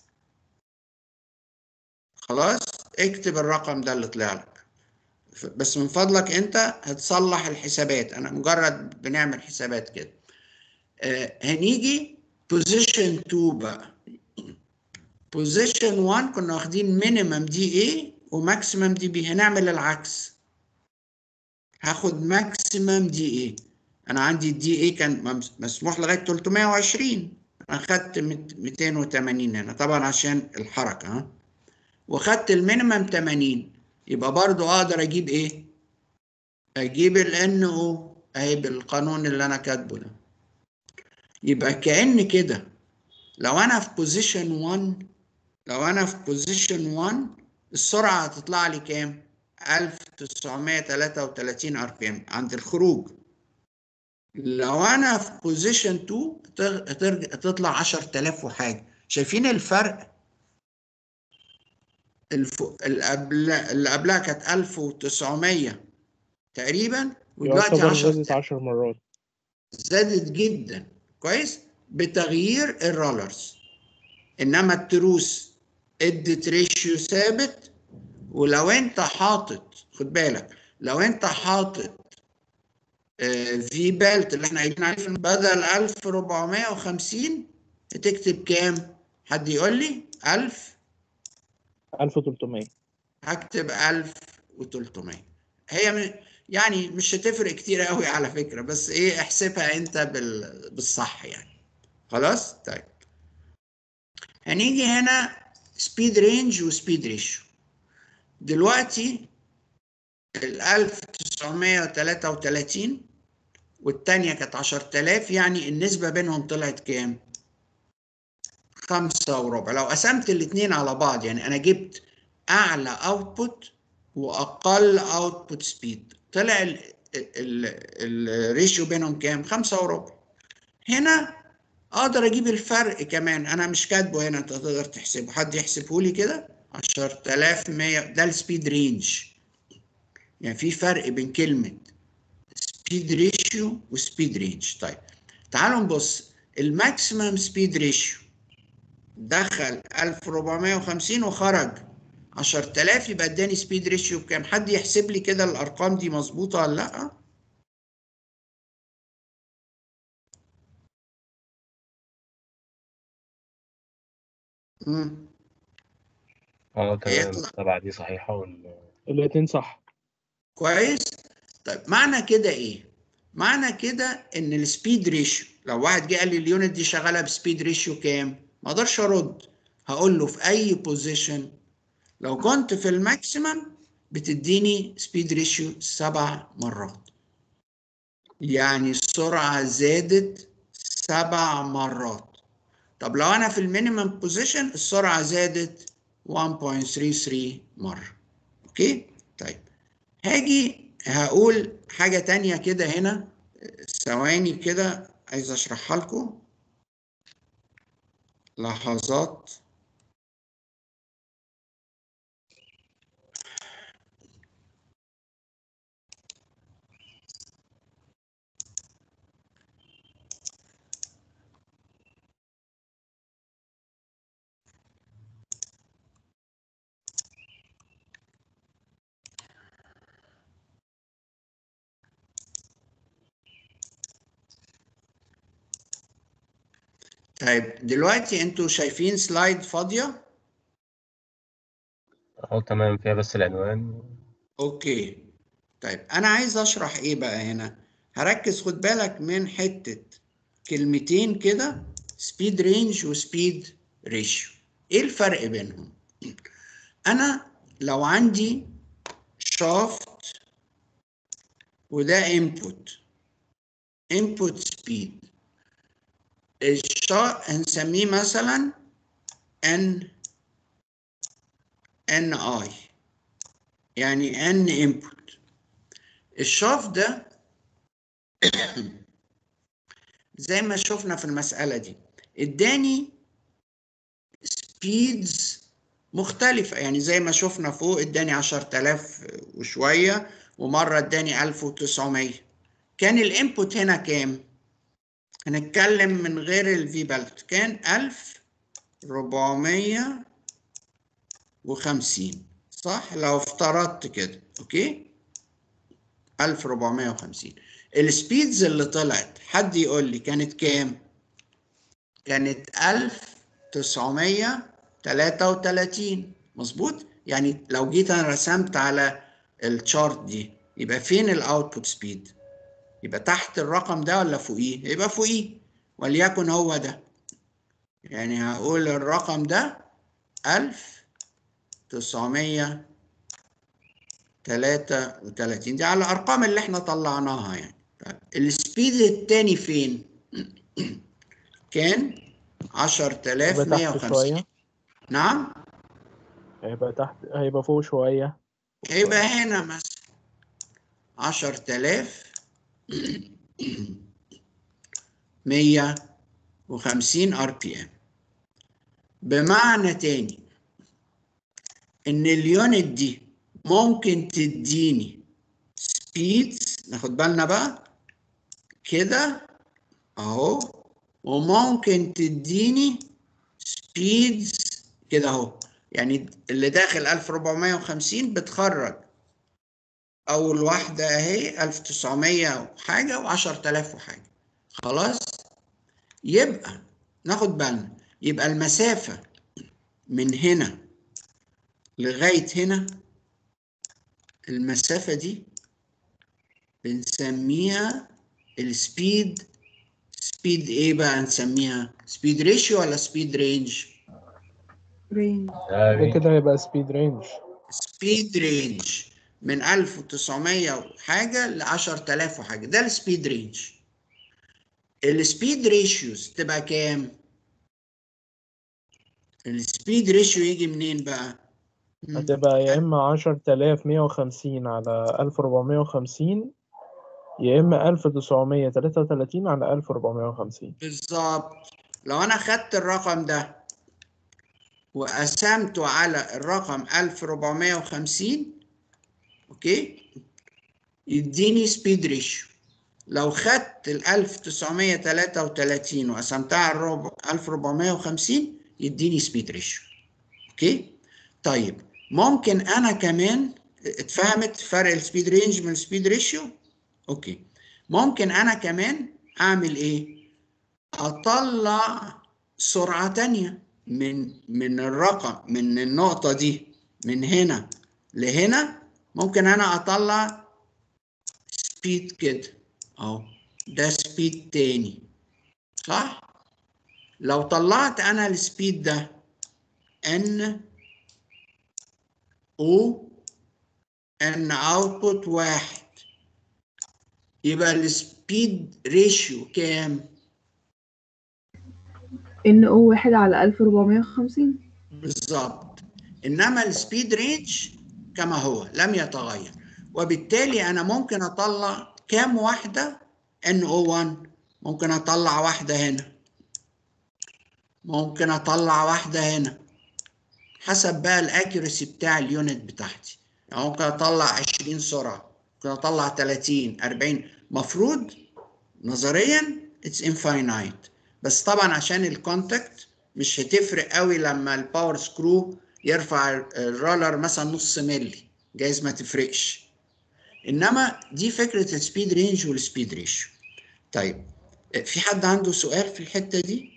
خلاص اكتب الرقم ده اللي طلع لك ف- بس من فضلك انت هتصلح الحسابات انا مجرد بنعمل حسابات كده آه هنيجي بوزيشن 2 بقى بوزيشن 1 كنا واخدين مينيمم دي ايه وماكسيمم دي بي هنعمل العكس هاخد ماكسيمم دي ايه انا عندي الدي ايه كان ممس- مسموح لغايه 320 انا خدت مت- 280 هنا طبعا عشان الحركه ها وخدت المينيمم 80 يبقى برضو اقدر اجيب ايه اجيب ال NO اهي بالقانون اللي انا كاتبه ده يبقى كأن كده لو انا في بوزيشن 1 لو انا في بوزيشن 1 السرعه هتطلع لي كام 1933 ار بي ام عند الخروج لو انا في بوزيشن 2 تر- ترجع تطلع 10000 وحاجه شايفين الفرق الف... اللي قبل- اللي قبلها كانت 1900 تقريبا ودلوقتي يعتبر 10 زادت عشر مرات زادت جدا كويس بتغيير الرولرز انما التروس ادت ريشيو ثابت ولو انت حاطط خد بالك لو انت حاطط في بالت اللي احنا قايلين عليه في بدل 1450 هتكتب كام؟ حد يقول لي 1000 1300 هكتب 1300 هي م- يعني مش هتفرق كتير قوي على فكرة بس ايه احسبها انت بال... بالصح يعني خلاص طيب هنيجي هنا سبيد رينج وسبيد ريشيو دلوقتي ال 1933 والتانية كانت 10000 يعني النسبة بينهم طلعت كام؟ خمسة وربع لو قسمت الاتنين على بعض يعني أنا جبت أعلى أوتبوت وأقل أوتبوت سبيد طلع الريشيو بينهم كام؟ خمسة وربع هنا أقدر أجيب الفرق كمان أنا مش كاتبه هنا أنت تقدر تحسبه حد يحسبه لي كده 10100 ده السبيد رينج يعني في فرق بين كلمة سبيد ريشيو وسبيد رينج طيب تعالوا نبص الماكسيمم سبيد ريشيو دخل 1450 وخرج 10000 يبقى اداني سبيد ريشيو بكام حد يحسب لي كده الارقام دي مظبوطه ولا لا امم اه تمام هيطلع. السبعة دي صحيحة ولا الاتنين صح كويس طيب معنى كده ايه معنى كده ان السبيد ريشيو لو واحد جه قال لي اليونت دي شغاله بسبيد ريشيو كام ما اقدرش ارد هقول له في اي بوزيشن لو كنت في الماكسيمم بتديني سبيد ريشيو سبع مرات يعني السرعه زادت سبع مرات طب لو انا في المينيمم بوزيشن السرعه زادت 1.33 مره اوكي طيب هاجي هقول حاجة تانية كده هنا ثواني كده عايز اشرحها لكم لحظات طيب دلوقتي انتوا شايفين سلايد فاضية اه تمام فيها بس العنوان اوكي طيب انا عايز اشرح ايه بقى هنا هركز خد بالك من حتة كلمتين كده سبيد رينج وسبيد ريشيو ايه الفرق بينهم انا لو عندي شافت وده input input speed الشا هنسميه مثلا n n i يعني n input الشاف ده زي ما شفنا في المسألة دي اداني سبيدز مختلفة يعني زي ما شفنا فوق اداني 10000 وشوية ومرة اداني 1900 كان الانبوت هنا كام؟ هنتكلم من غير الفي بلت كان 1450 صح لو افترضت كده اوكي 1450 السبيدز اللي طلعت حد يقول لي كانت كام كانت 1933 مظبوط يعني لو جيت انا رسمت على الشارت دي يبقى فين الاوتبوت سبيد يبقى تحت الرقم ده ولا فوقيه يبقى فوقيه وليكن هو ده يعني هقول الرقم ده 1933 33 دي على الارقام اللي احنا طلعناها يعني طيب السبيد التاني فين كان هيبقى تحت 10150 شوية نعم هيبقى تحت هيبقى فوق شوية هيبقى هنا مثلا 10000 150 ار بي ام بمعنى تاني ان اليونت دي ممكن تديني سبيدز ناخد بالنا بقى كده اهو وممكن تديني سبيدز كده اهو يعني اللي داخل 1450 بتخرج اول واحده اهي 1900 وحاجه و10000 وحاجه خلاص يبقى ناخد بالنا يبقى المسافه من هنا لغايه هنا المسافه دي بنسميها السبيد سبيد ايه بقى نسميها سبيد ريشيو ولا سبيد رينج رينج ده كده هيبقى سبيد رينج سبيد رينج من 1900 وحاجه ل 10000 وحاجه ده السبيد رينج السبيد ريشيوز تبقى كام السبيد ريشيو يجي منين بقى مم. هتبقى يا إما عشرة آلاف مية وخمسين على ألف ربعمية وخمسين يا إما ألف تسعمية تلاتة وتلاتين على ألف ربعمية وخمسين بالظبط لو انا خدت الرقم ده وقسمته على الرقم 1450 اوكي يديني سبيد ريشيو لو خدت ال 1933 وقسمتها على الربع 1450 يديني سبيد ريشيو اوكي طيب ممكن انا كمان اتفهمت فرق السبيد رينج من السبيد ريشيو اوكي ممكن انا كمان اعمل ايه اطلع سرعة تانية من من الرقم من النقطة دي من هنا لهنا ممكن انا اطلع سبيد كده اهو ده سبيد تاني صح لو طلعت انا السبيد ده ان او ان اوتبوت واحد يبقى السبيد ريشيو كام ان او واحد على ألف ربعمية وخمسين بالظبط انما السبيد رينج كما هو لم يتغير وبالتالي انا ممكن اطلع كام واحده ان او 1 ممكن اطلع واحده هنا ممكن اطلع واحده هنا حسب بقى الاكيورسي بتاع اليونت بتاعتي يعني ممكن اطلع 20 سرعه ممكن اطلع 30 40 مفروض نظريا اتس انفاينايت بس طبعا عشان الكونتاكت مش هتفرق قوي لما الباور سكرو يرفع الرولر مثلا نص ملي جايز ما تفرقش انما دي فكره السبيد رينج والسبيد ريشيو طيب في حد عنده سؤال في الحته دي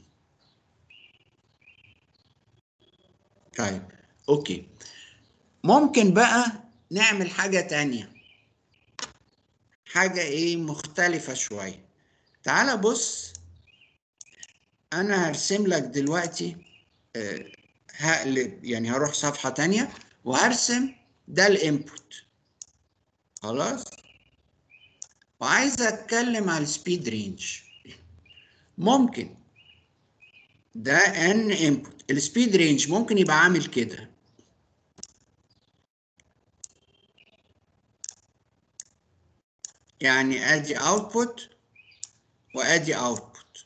طيب اوكي ممكن بقى نعمل حاجه تانية حاجه ايه مختلفه شويه تعال بص انا هرسم لك دلوقتي آه، هقلب يعني هروح صفحة تانية وهرسم ده الانبوت خلاص وعايز اتكلم على السبيد رينج ممكن ده ان انبوت السبيد رينج ممكن يبقى عامل كده يعني ادي اوتبوت وادي اوتبوت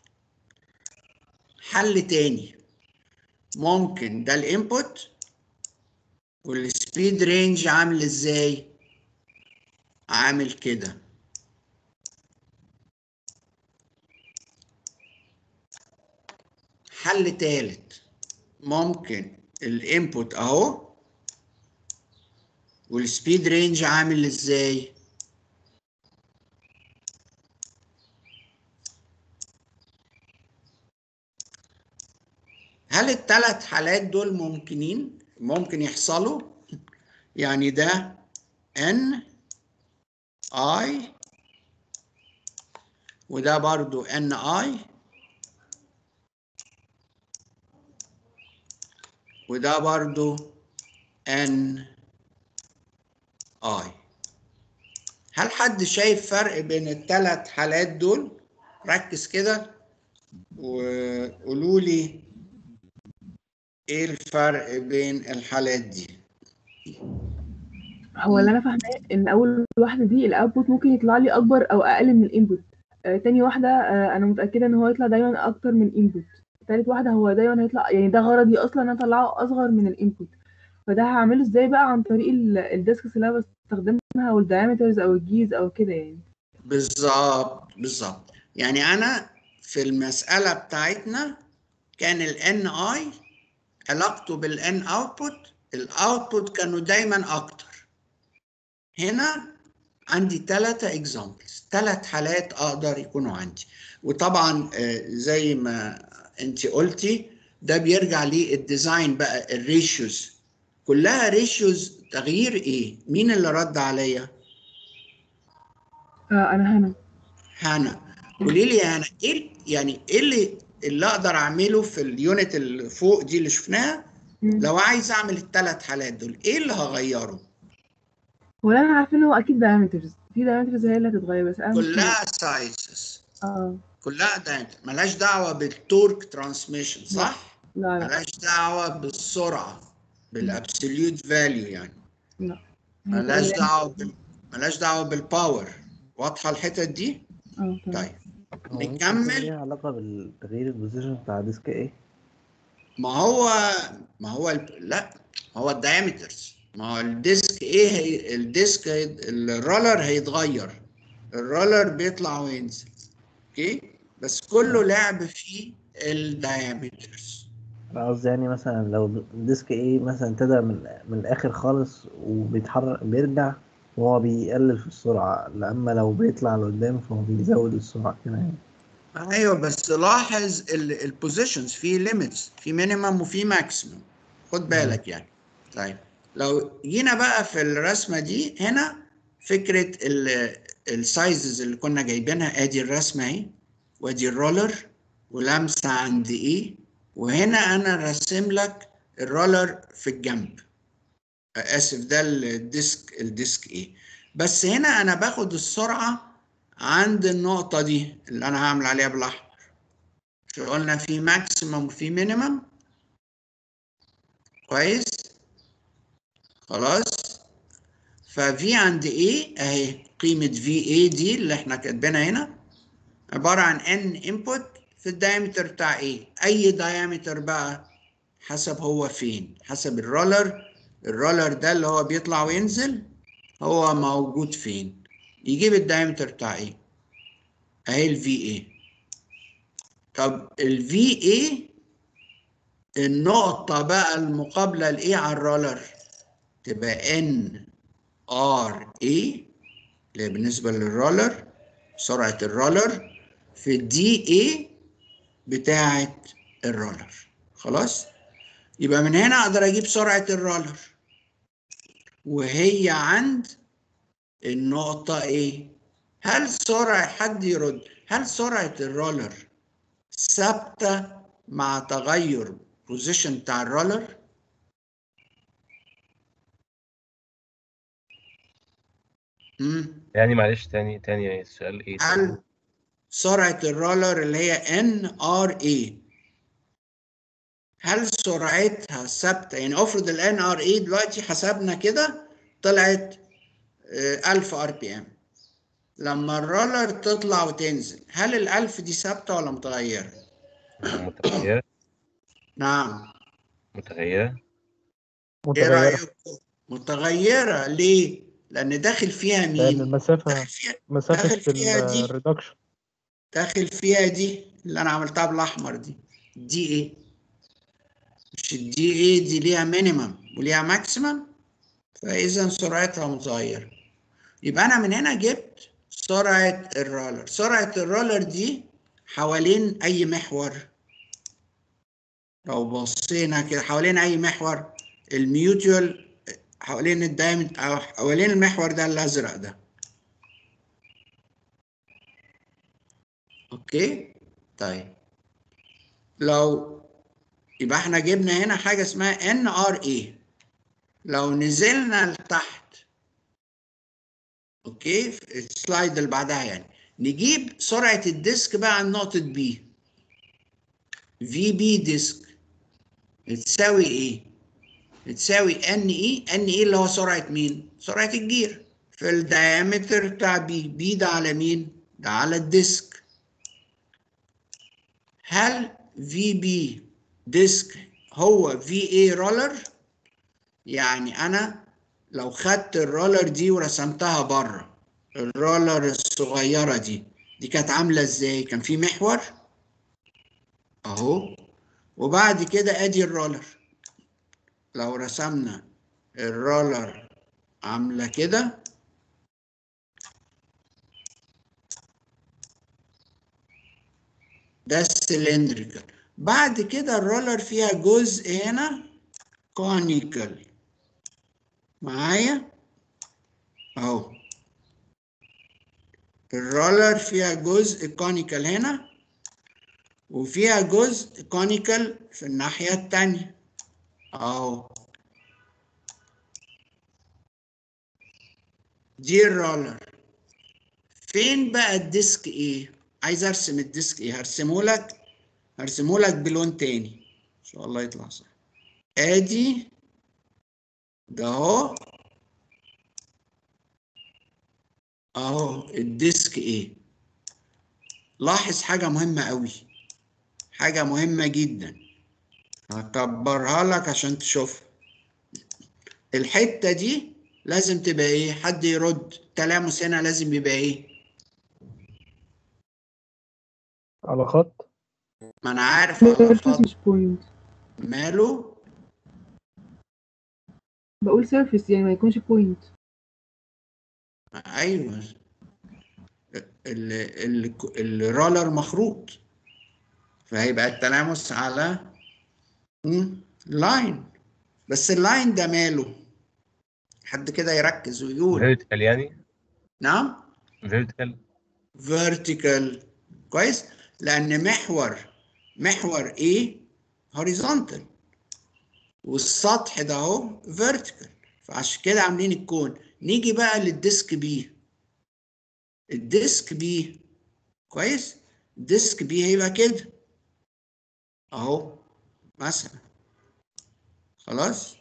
حل تاني ممكن ده الانبوت والسبيد رينج عامل ازاي عامل كده حل تالت ممكن الانبوت اهو والسبيد رينج عامل ازاي هل الثلاث حالات دول ممكنين ممكن يحصلوا يعني ده ان اي وده برضو ان اي وده برضو ان اي هل حد شايف فرق بين الثلاث حالات دول ركز كده وقولوا لي ايه الفرق بين الحالات دي هو اللي انا فاهماه ان اول واحده دي الاوتبوت ممكن يطلع لي اكبر او اقل من الانبوت آه تاني واحده آه انا متاكده ان هو يطلع دايما اكتر من الانبوت تالت واحده هو دايما هيطلع يعني ده غرضي اصلا ان انا اطلعه اصغر من الانبوت فده هعمله ازاي بقى عن طريق ال- الديسكس اللي انا بستخدمها والدايمترز او الجيز او كده يعني بالظبط بالظبط يعني انا في المسألة بتاعتنا كان ال NI علاقته بال N output الاوتبوت كانوا دايما اكتر هنا عندي ثلاثة examples ثلاث حالات اقدر يكونوا عندي وطبعا آه، زي ما انت قلتي ده بيرجع للديزاين بقى الريشيوز كلها ريشيوز تغيير ايه مين اللي رد عليا آه انا هنا هنا قولي لي يا هنا ايه ال- يعني ايه اللي اللي اقدر اعمله في اليونت اللي فوق دي اللي شفناها مم. لو عايز اعمل الثلاث حالات دول ايه اللي هغيره ولا انا عارفه ان هو اكيد دايمترز في دايمترز هي اللي هتتغير بس انا مش كلها سايزز اه كلها دايمتر ملهاش دعوه بالتورك ترانسميشن صح لا لا ملهاش دعوه بالسرعه بالابسوليوت فاليو يعني لا ملهاش هي- دعوه بال... ملهاش دعوه بالباور واضحه الحتت دي اه تمام طيب هو ممكن نكمل. يكون ليها علاقة بالتغيير البوزيشن بتاع ديسك ايه ما هو ما هو ال... لا هو الدايمترز ما هو الديسك ايه هي الديسك هي... الرولر هيتغير الرولر بيطلع وينزل اوكي بس كله لعب في الدايمترز انا قصدي يعني مثلا لو ديسك ايه مثلا ابتدى من من الاخر خالص وبيتحرك بيرجع وهو بيقلل في السرعة اما لو بيطلع لقدام فهو بيزود السرعة كده يعني ايوه بس لاحظ البوزيشنز في ليميتس في مينيمم وفي ماكسيمم خد بالك يعني طيب لو جينا بقى في الرسمه دي هنا فكره السايزز اللي كنا جايبينها ادي الرسمه اهي وادي الرولر ولمسه عند ايه وهنا انا راسم لك الرولر في الجنب اسف ده الديسك الديسك ايه بس هنا انا باخد السرعه عند النقطة دي اللي أنا هعمل عليها بالأحمر شو قلنا في ماكسيمم وفي مينيمم كويس خلاص ففي عند A أهي قيمة VA دي اللي احنا كاتبينها هنا عبارة عن N input في الدايمتر بتاع A أي دايمتر بقى حسب هو فين حسب الرولر الرولر ده اللي هو بيطلع وينزل هو موجود فين يجيب الدايمتر بتاع ايه اهي الفي اي طب الفي اي النقطة بقى المقابلة لايه على الرولر تبقى ان ار اي اللي هي بالنسبة للرولر سرعة الرولر في دي اي بتاعة الرولر خلاص يبقى من هنا اقدر اجيب سرعة الرولر وهي عند النقطة ايه هل سرعة حد يرد هل سرعة الرولر ثابتة مع تغير بوزيشن بتاع الرولر مم. يعني معلش تاني تاني السؤال ايه هل سرعة الرولر اللي هي NRA هل سرعتها ثابتة يعني افرض ال NRA دلوقتي حسبنا كده طلعت آه، 1000 ار بي ام لما الرولر تطلع وتنزل هل الألف دي ثابتة ولا متغيرة؟ متغيرة نعم متغيرة ايه متغيرة رأيكم؟ متغيرة ليه؟ لأن داخل فيها لأن مين؟ المسافة داخل فيها مسافة داخل فيها دي. الريدكشن داخل فيها دي اللي أنا عملتها بالأحمر دي دي إيه؟ مش الدي إيه دي ليها مينيمم وليها ماكسيمم فإذا سرعتها متغيرة يبقى أنا من هنا جبت سرعة الرولر سرعة الرولر دي حوالين أي محور لو بصينا كده حوالين أي محور الميوتيول حوالين الدايمتر أو حوالين المحور ده الأزرق ده أوكي طيب لو يبقى احنا جبنا هنا حاجة اسمها NRA لو نزلنا لتحت اوكي السلايد اللي بعدها يعني نجيب سرعة الديسك بقى عن نقطة بي في بي ديسك تساوي ايه؟ تساوي ان اي ان اي اللي هو سرعة مين؟ سرعة الجير في الدايمتر بتاع بي بي ده على مين؟ ده على الديسك هل في بي ديسك هو في اي رولر؟ يعني انا لو خدت الرولر دي ورسمتها بره الرولر الصغيرة دي دي كانت عاملة ازاي؟ كان في محور اهو وبعد كده ادي الرولر لو رسمنا الرولر عاملة كده ده السلندريكال بعد كده الرولر فيها جزء هنا كونيكال معايا اهو الرولر فيها جزء كونيكال هنا وفيها جزء كونيكال في الناحية التانية اهو دي الرولر فين بقى الديسك ايه عايز ارسم الديسك ايه هرسمه لك هرسمه لك بلون تاني ان شاء الله يطلع صح ادي ده اهو اهو الديسك ايه لاحظ حاجة مهمة قوي حاجة مهمة جدا هكبرها لك عشان تشوفها الحتة دي لازم تبقى ايه حد يرد التلامس هنا لازم يبقى ايه على خط ما انا عارف على سيرفيس خط مش بوينت ماله بقول سيرفيس يعني ما يكونش بوينت ايوه ال ال الرولر مخروط فهيبقى التلامس على مم، لاين بس اللاين ده ماله حد كده يركز ويقول فيرتيكال يعني نعم فيرتيكال vertical كويس لان محور محور A horizontal والسطح ده اهو vertical فعشان كده عاملين الكون نيجي بقى للديسك بي الديسك بي كويس الديسك بي هيبقى كده اهو مثلا خلاص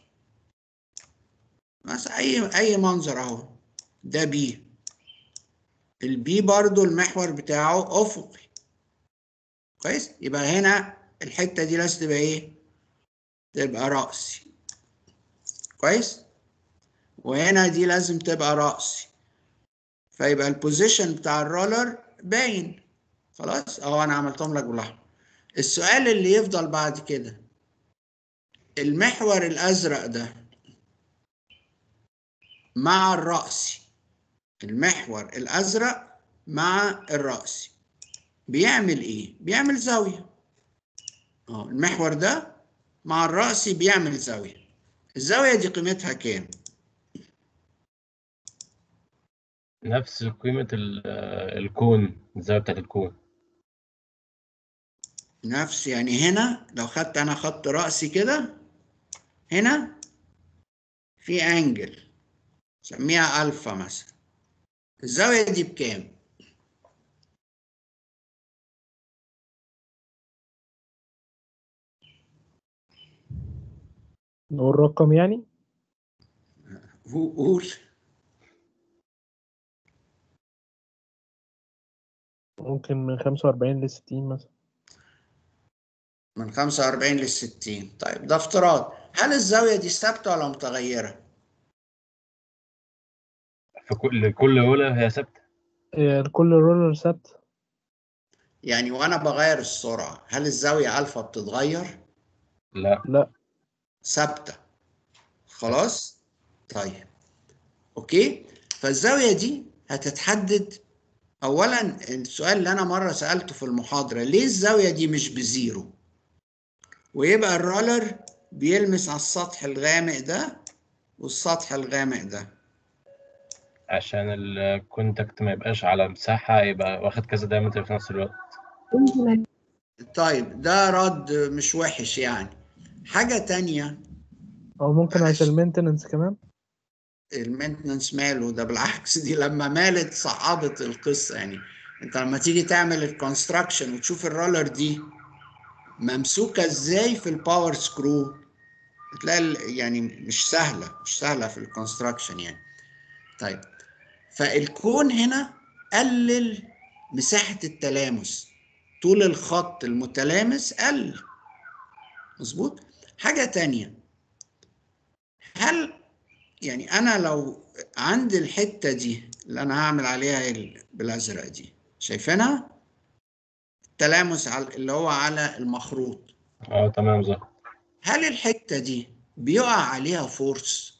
مثلا اي اي منظر اهو ده بي البي برضو المحور بتاعه افقي كويس يبقى هنا الحته دي لازم تبقى ايه تبقى راسي كويس وهنا دي لازم تبقى راسي فيبقى البوزيشن بتاع الرولر باين خلاص اهو انا عملتهم لك بالاحمر السؤال اللي يفضل بعد كده المحور الازرق ده مع الرأسي المحور الازرق مع الرأسي بيعمل ايه بيعمل زاوية اه المحور ده مع الرأسي بيعمل زاوية الزاوية دي قيمتها كام نفس قيمة ال- آه، الكون الزاوية بتاعت الكون نفس يعني هنا لو خدت انا خط رأسي كده هنا في انجل سميها الفا مثلا الزاوية دي بكام نقول رقم يعني هو- قول ممكن من خمسة وأربعين لستين مثلا من 45 لل 60 طيب ده افتراض هل الزاوية دي ثابتة ولا متغيرة في كل كل رولة هي ثابتة إيه، كل رولر ثابت يعني وانا بغير السرعة هل الزاوية الفا بتتغير لا لا ثابتة خلاص طيب اوكي فالزاوية دي هتتحدد اولا السؤال اللي انا مرة سألته في المحاضرة ليه الزاوية دي مش بزيرو ويبقى الرولر بيلمس على السطح الغامق ده والسطح الغامق ده عشان الكونتاكت ما يبقاش على مساحة يبقى واخد كذا دايمتر في نفس الوقت يمكن طيب ده رد مش وحش يعني حاجة تانية أو ممكن معلش. عشان المينتننس كمان المينتنس ماله ده بالعكس دي لما مالت صعبت القصه يعني انت لما تيجي تعمل الكونستراكشن وتشوف الرولر دي ممسوكه ازاي في الباور سكرو تلاقي ال- يعني مش سهله مش سهله في الكونستراكشن يعني طيب فالكون هنا قلل مساحه التلامس طول الخط المتلامس قل مظبوط حاجه تانية هل يعني انا لو عندي الحته دي اللي انا هعمل عليها ال- بالازرق دي شايفينها التلامس على اللي هو على المخروط اه تمام ظهر هل الحته دي بيقع عليها فورس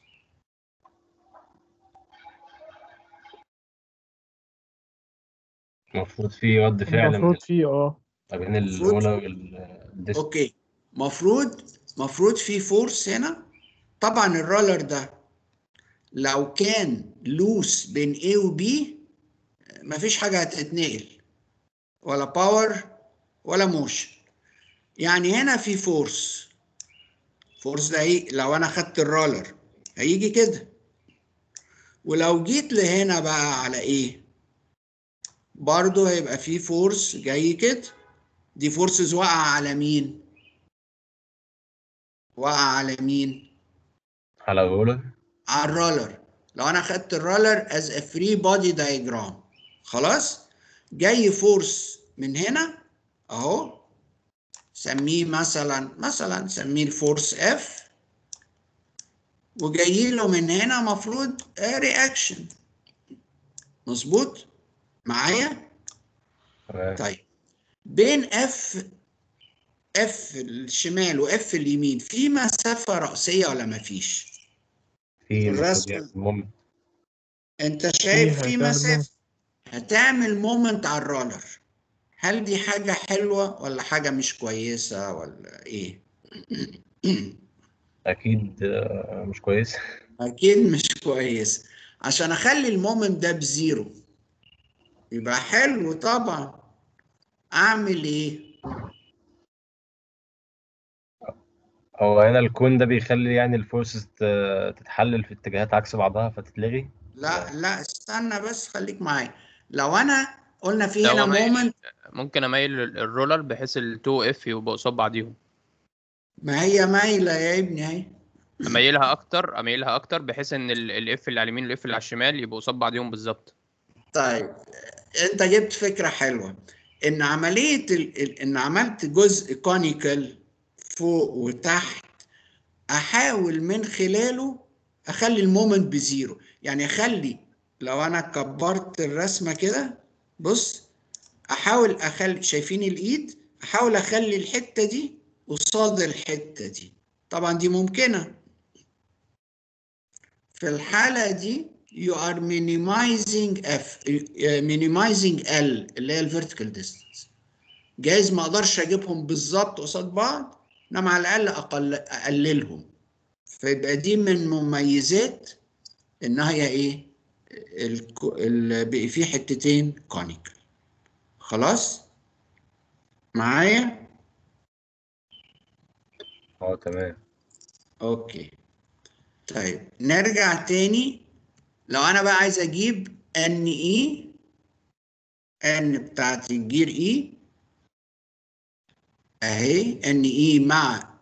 المفروض في رد فعل من المفروض فيه اه ما بين المفروض- الأولى والديسك اوكي مفروض مفروض في فورس هنا طبعا الرولر ده لو كان لوس بين A و B مفيش حاجة هتتنقل ولا باور ولا موشن يعني هنا في فورس فورس ده هي لو انا خدت الرولر هيجي كده ولو جيت لهنا بقى على ايه برضه هيبقى في فورس جاي كده دي فورسز واقعة على مين واقعة على مين على الرولر على الرولر لو انا خدت الرولر as a free body diagram خلاص جاي فورس من هنا اهو سميه مثلا مثلا سميه الفورس اف وجاي له من هنا مفروض رياكشن مظبوط معايا تمام طيب بين اف اف الشمال واف اليمين في مسافة رأسية ولا مفيش؟ في الرسم- المفروض يعني المهم انت شايف فيها في هتعمل مسافة هتعمل مومنت على الرولر هل دي حاجة حلوة ولا حاجة مش كويسة ولا ايه؟ أكيد آه، مش كويس اكيد مش كويس عشان اخلي المومنت ده بزيرو يبقى حلو طبعا اعمل ايه؟ هو هنا الكون ده بيخلي يعني الفورسز ت- تتحلل في اتجاهات عكس بعضها فتتلغي لا لا استنى بس خليك معايا لو انا قلنا في لو هنا أميل- مومنت ممكن اميل ال- الرولر بحيث ال 2 اف يبقوا قصاد بعضيهم ما هي مايلة يا ابني اهي اميلها اكتر اميلها اكتر بحيث ان الاف اللي على اليمين والاف اللي على الشمال يبقوا قصاد بعضيهم بالظبط طيب انت جبت فكرة حلوة ان عملية ال... ال- ان عملت جزء كونيكال فوق وتحت احاول من خلاله اخلي المومنت بزيرو يعني اخلي لو انا كبرت الرسمة كده بص احاول اخلي شايفين الايد احاول اخلي الحتة دي قصاد الحتة دي طبعا دي ممكنة في الحالة دي you are minimizing F uh, minimizing L اللي هي ال vertical distance جايز ما اقدرش اجيبهم بالظبط قصاد بعض انما على الاقل اقل اقللهم فيبقى دي من مميزات انها هي ايه الكو- ال- بقي في حتتين كونيكال خلاص معايا اه تمام اوكي طيب نرجع تاني لو انا بقى عايز اجيب ان اي ان بتاعت الجير اي اهي ان اي مع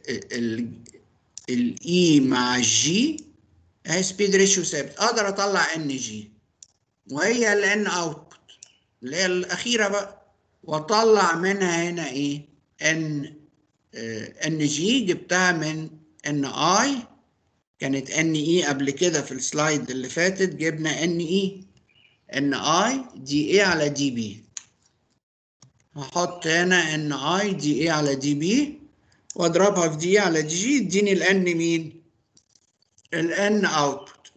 الاي مع الجي اهي سبيد ريشيو ثابت اقدر اطلع ان جي وهي الان اوتبوت اللي هي الاخيره بقى واطلع منها هنا ايه ان ان جي جبتها من ان اي كانت ان اي قبل كده في السلايد اللي فاتت جبنا ان اي ان اي دي اي على دي بي هحط هنا ان اي دي اي على دي بي واضربها في دي على دي جي يديني الان مين الان اوتبوت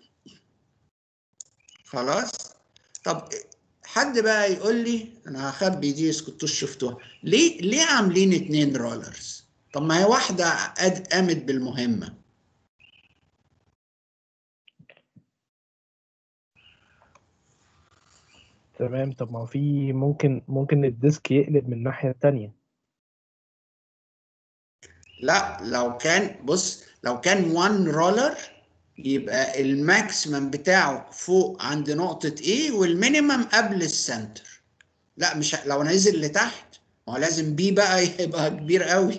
خلاص طب حد بقى يقول لي انا هخبي دي إذا كنتوش شفتوها ليه ليه عاملين اتنين رولرز طب ما هي واحده قد- قامت بالمهمه تمام طب ما هو في ممكن ممكن الديسك يقلب من الناحية التانية لا لو كان بص لو كان وان رولر يبقى الماكسيمم بتاعه فوق عند نقطة A والمينيمم قبل السنتر لا مش ه- لو نزل لتحت ما هو لازم B بقى يبقى كبير قوي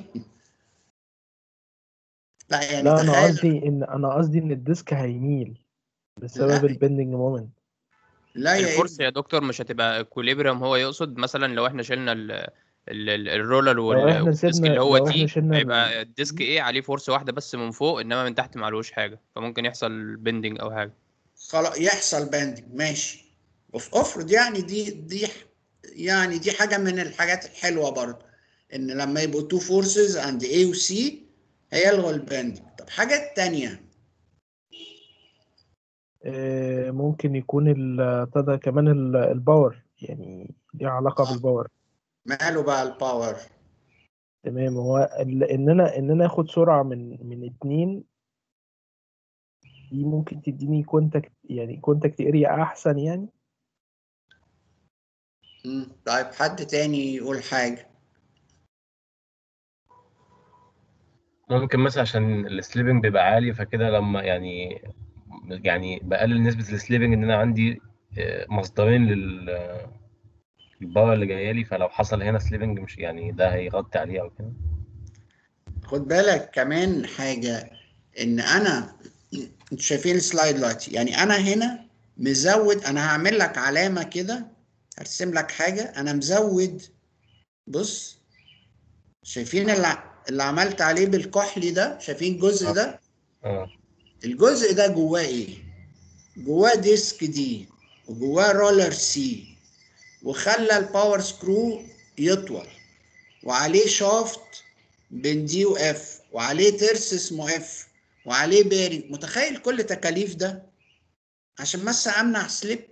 لا يعني لا انا تخيل قصدي ان انا قصدي ان الديسك هيميل بسبب لا. البندنج مومنت لا يا الفورس ابني يا دكتور مش هتبقى اكوليبريم هو يقصد مثلا لو احنا شلنا ال ال- ال- الرولر لو وال- احنا والديسك سيبنا اللي هو لو احنا تي شلنا هيبقى ال- الديسك ايه عليه فورس واحده بس من فوق انما من تحت معلوش حاجه فممكن يحصل بندنج او حاجه خلاص يحصل باندنج ماشي وف- افرض يعني دي دي يعني دي حاجة من الحاجات الحلوة برضه ان لما يبقوا تو فورسز عند A و C هيلغوا الباندنج طب حاجة تانية آه، ممكن يكون ال- ابتدى كمان ال- الباور يعني ليه علاقة آه. بالباور ماله بقى الباور تمام هو ال- ان انا ان انا اخد سرعة من من اتنين دي ممكن تديني كونتاكت يعني كونتاكت اريا احسن يعني مم. طيب حد تاني يقول حاجة ممكن مثلا عشان السليبنج بيبقى عالي فكده لما يعني يعني بقلل نسبة السليبنج ان انا عندي آه، مصدرين لل الباور اللي جايه لي فلو حصل هنا سليبنج مش يعني ده هيغطي عليه او كده خد بالك كمان حاجة ان انا انتوا شايفين السلايد دلوقتي يعني انا هنا مزود انا هعمل لك علامة كده هرسم لك حاجة انا مزود بص شايفين اللي, اللي عملت عليه بالكحلي ده شايفين الجزء ده اه الجزء ده جواه ايه جواه ديسك دي وجواه رولر سي وخلى الباور سكرو يطول وعليه شافت بين دي واف وعليه ترس اسمه اف وعليه بيرنج متخيل كل تكاليف ده عشان بس امنع سليب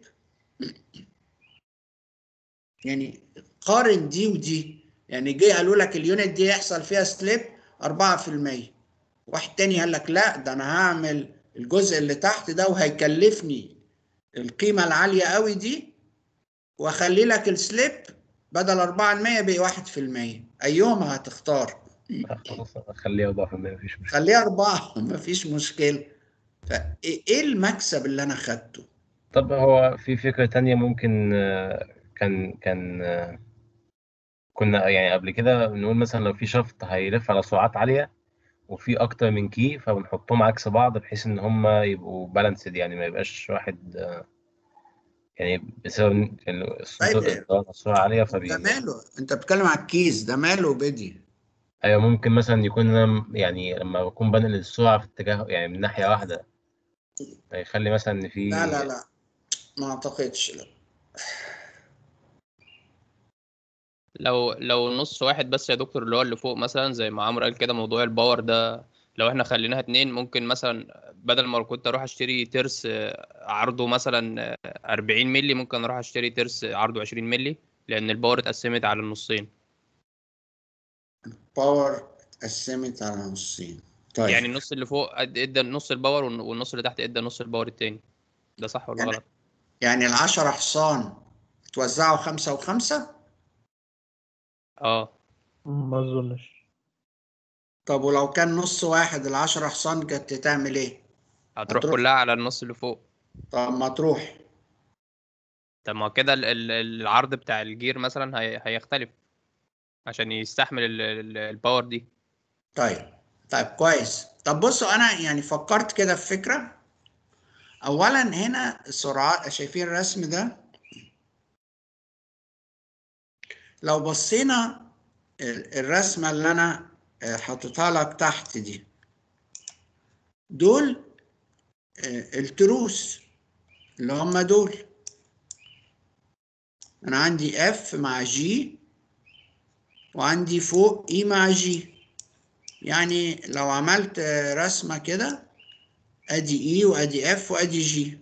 يعني قارن دي ودي يعني جه قالوا لك اليونت دي يحصل فيها سليب 4% واحد تاني قال لك لا ده انا هعمل الجزء اللي تحت ده وهيكلفني القيمة العالية قوي دي واخلي لك السليب بدل 4% بقى 1% ايهما هتختار لا، خلاص خليها 4% مفيش مشكله خليها أربعة مفيش مشكلة فإيه إيه المكسب اللي أنا خدته؟ طب هو في فكرة تانية ممكن آه، كان كان آه، كنا يعني قبل كده نقول مثلا لو في شفط هيلف على سرعات عالية وفي أكتر من كي فبنحطهم عكس بعض بحيث إن هما يبقوا بالانسد يعني ما يبقاش واحد آه، يعني بسبب إن الصوت طيب الضغط السرعة عالية فبي ده ماله؟ أنت بتتكلم على الكيس ده ماله بدي؟ أيوة ممكن مثلا يكون أنا م- يعني لما بكون بنقل السرعة في اتجاه يعني من ناحية واحدة يخلي مثلا إن في لا لا لا ما أعتقدش لا لو لو نص واحد بس يا دكتور اللي هو اللي فوق مثلا زي ما عمرو قال كده موضوع الباور ده لو احنا خليناها اتنين ممكن مثلا بدل ما كنت اروح اشتري ترس آه، عرضه مثلا آه، 40 مللي ممكن اروح اشتري ترس عرضه 20 مللي لان الباور اتقسمت على النصين باور اتقسمت على نصين طيب يعني النص اللي فوق قد- ادى نص الباور والن- والنص اللي تحت ادى نص الباور التاني ده صح ولا يعني- غلط يعني العشرة حصان توزعوا خمسة وخمسة؟ اه ما اظنش طب ولو كان نص واحد العشرة حصان كانت تعمل إيه؟ هتروح هتروح- كلها على النص اللي فوق طب ما تروح طب ما كده ال- ال- العرض بتاع الجير مثلا هي- هيختلف عشان يستحمل ال- ال- الباور دي طيب طيب كويس طب بصوا انا يعني فكرت كده في فكره اولا هنا السرعات شايفين الرسم ده لو بصينا ال- الرسمه اللي انا آه، حاططها لك تحت دي دول آه، التروس اللي هم دول انا عندي اف مع جي وعندي فوق اي مع جي يعني لو عملت آه، رسمة كده ادي اي وادي اف وادي جي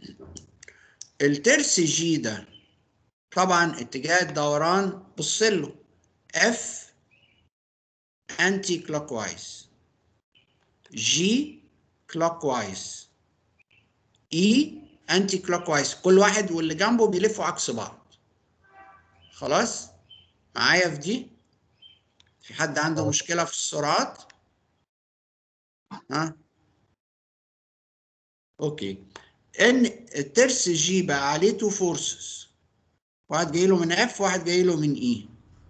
الترس جي ده طبعا اتجاه الدوران بص له اف انتي كلوك وايز جي كلوك وايز اي انتي كلوك وايز كل واحد واللي جنبه بيلفوا عكس بعض خلاص معايا في دي في حد عنده آه. مشكلة في السرعات ها اوكي ان الترس جي بقى عليه تو فورسز واحد جاي له من اف واحد جاي له من اي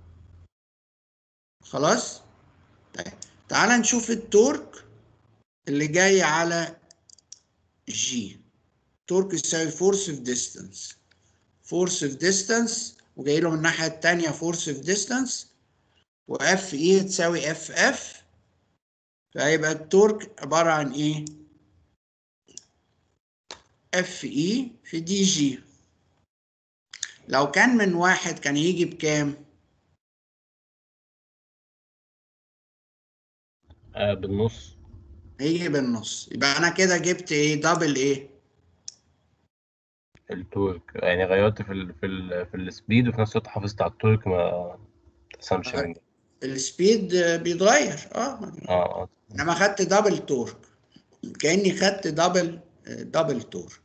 خلاص طيب تعال نشوف التورك اللي جاي على جي تورك يساوي فورس في ديستانس فورس في ديستانس وجاي له من الناحيه الثانيه فورس في ديستانس واف اي تساوي اف اف فهيبقى التورك عباره عن ايه اف اي في دي جي لو كان من واحد كان يجي بكام آه بالنص هيجي بالنص يبقى انا كده جبت ايه دبل ايه التورك يعني غيرت في ال في ال في السبيد وفي نفس الوقت حافظت على التورك ما تقسمش آه. من السبيد بيتغير اه اه اه انما خدت دبل تورك كاني خدت دبل دبل تورك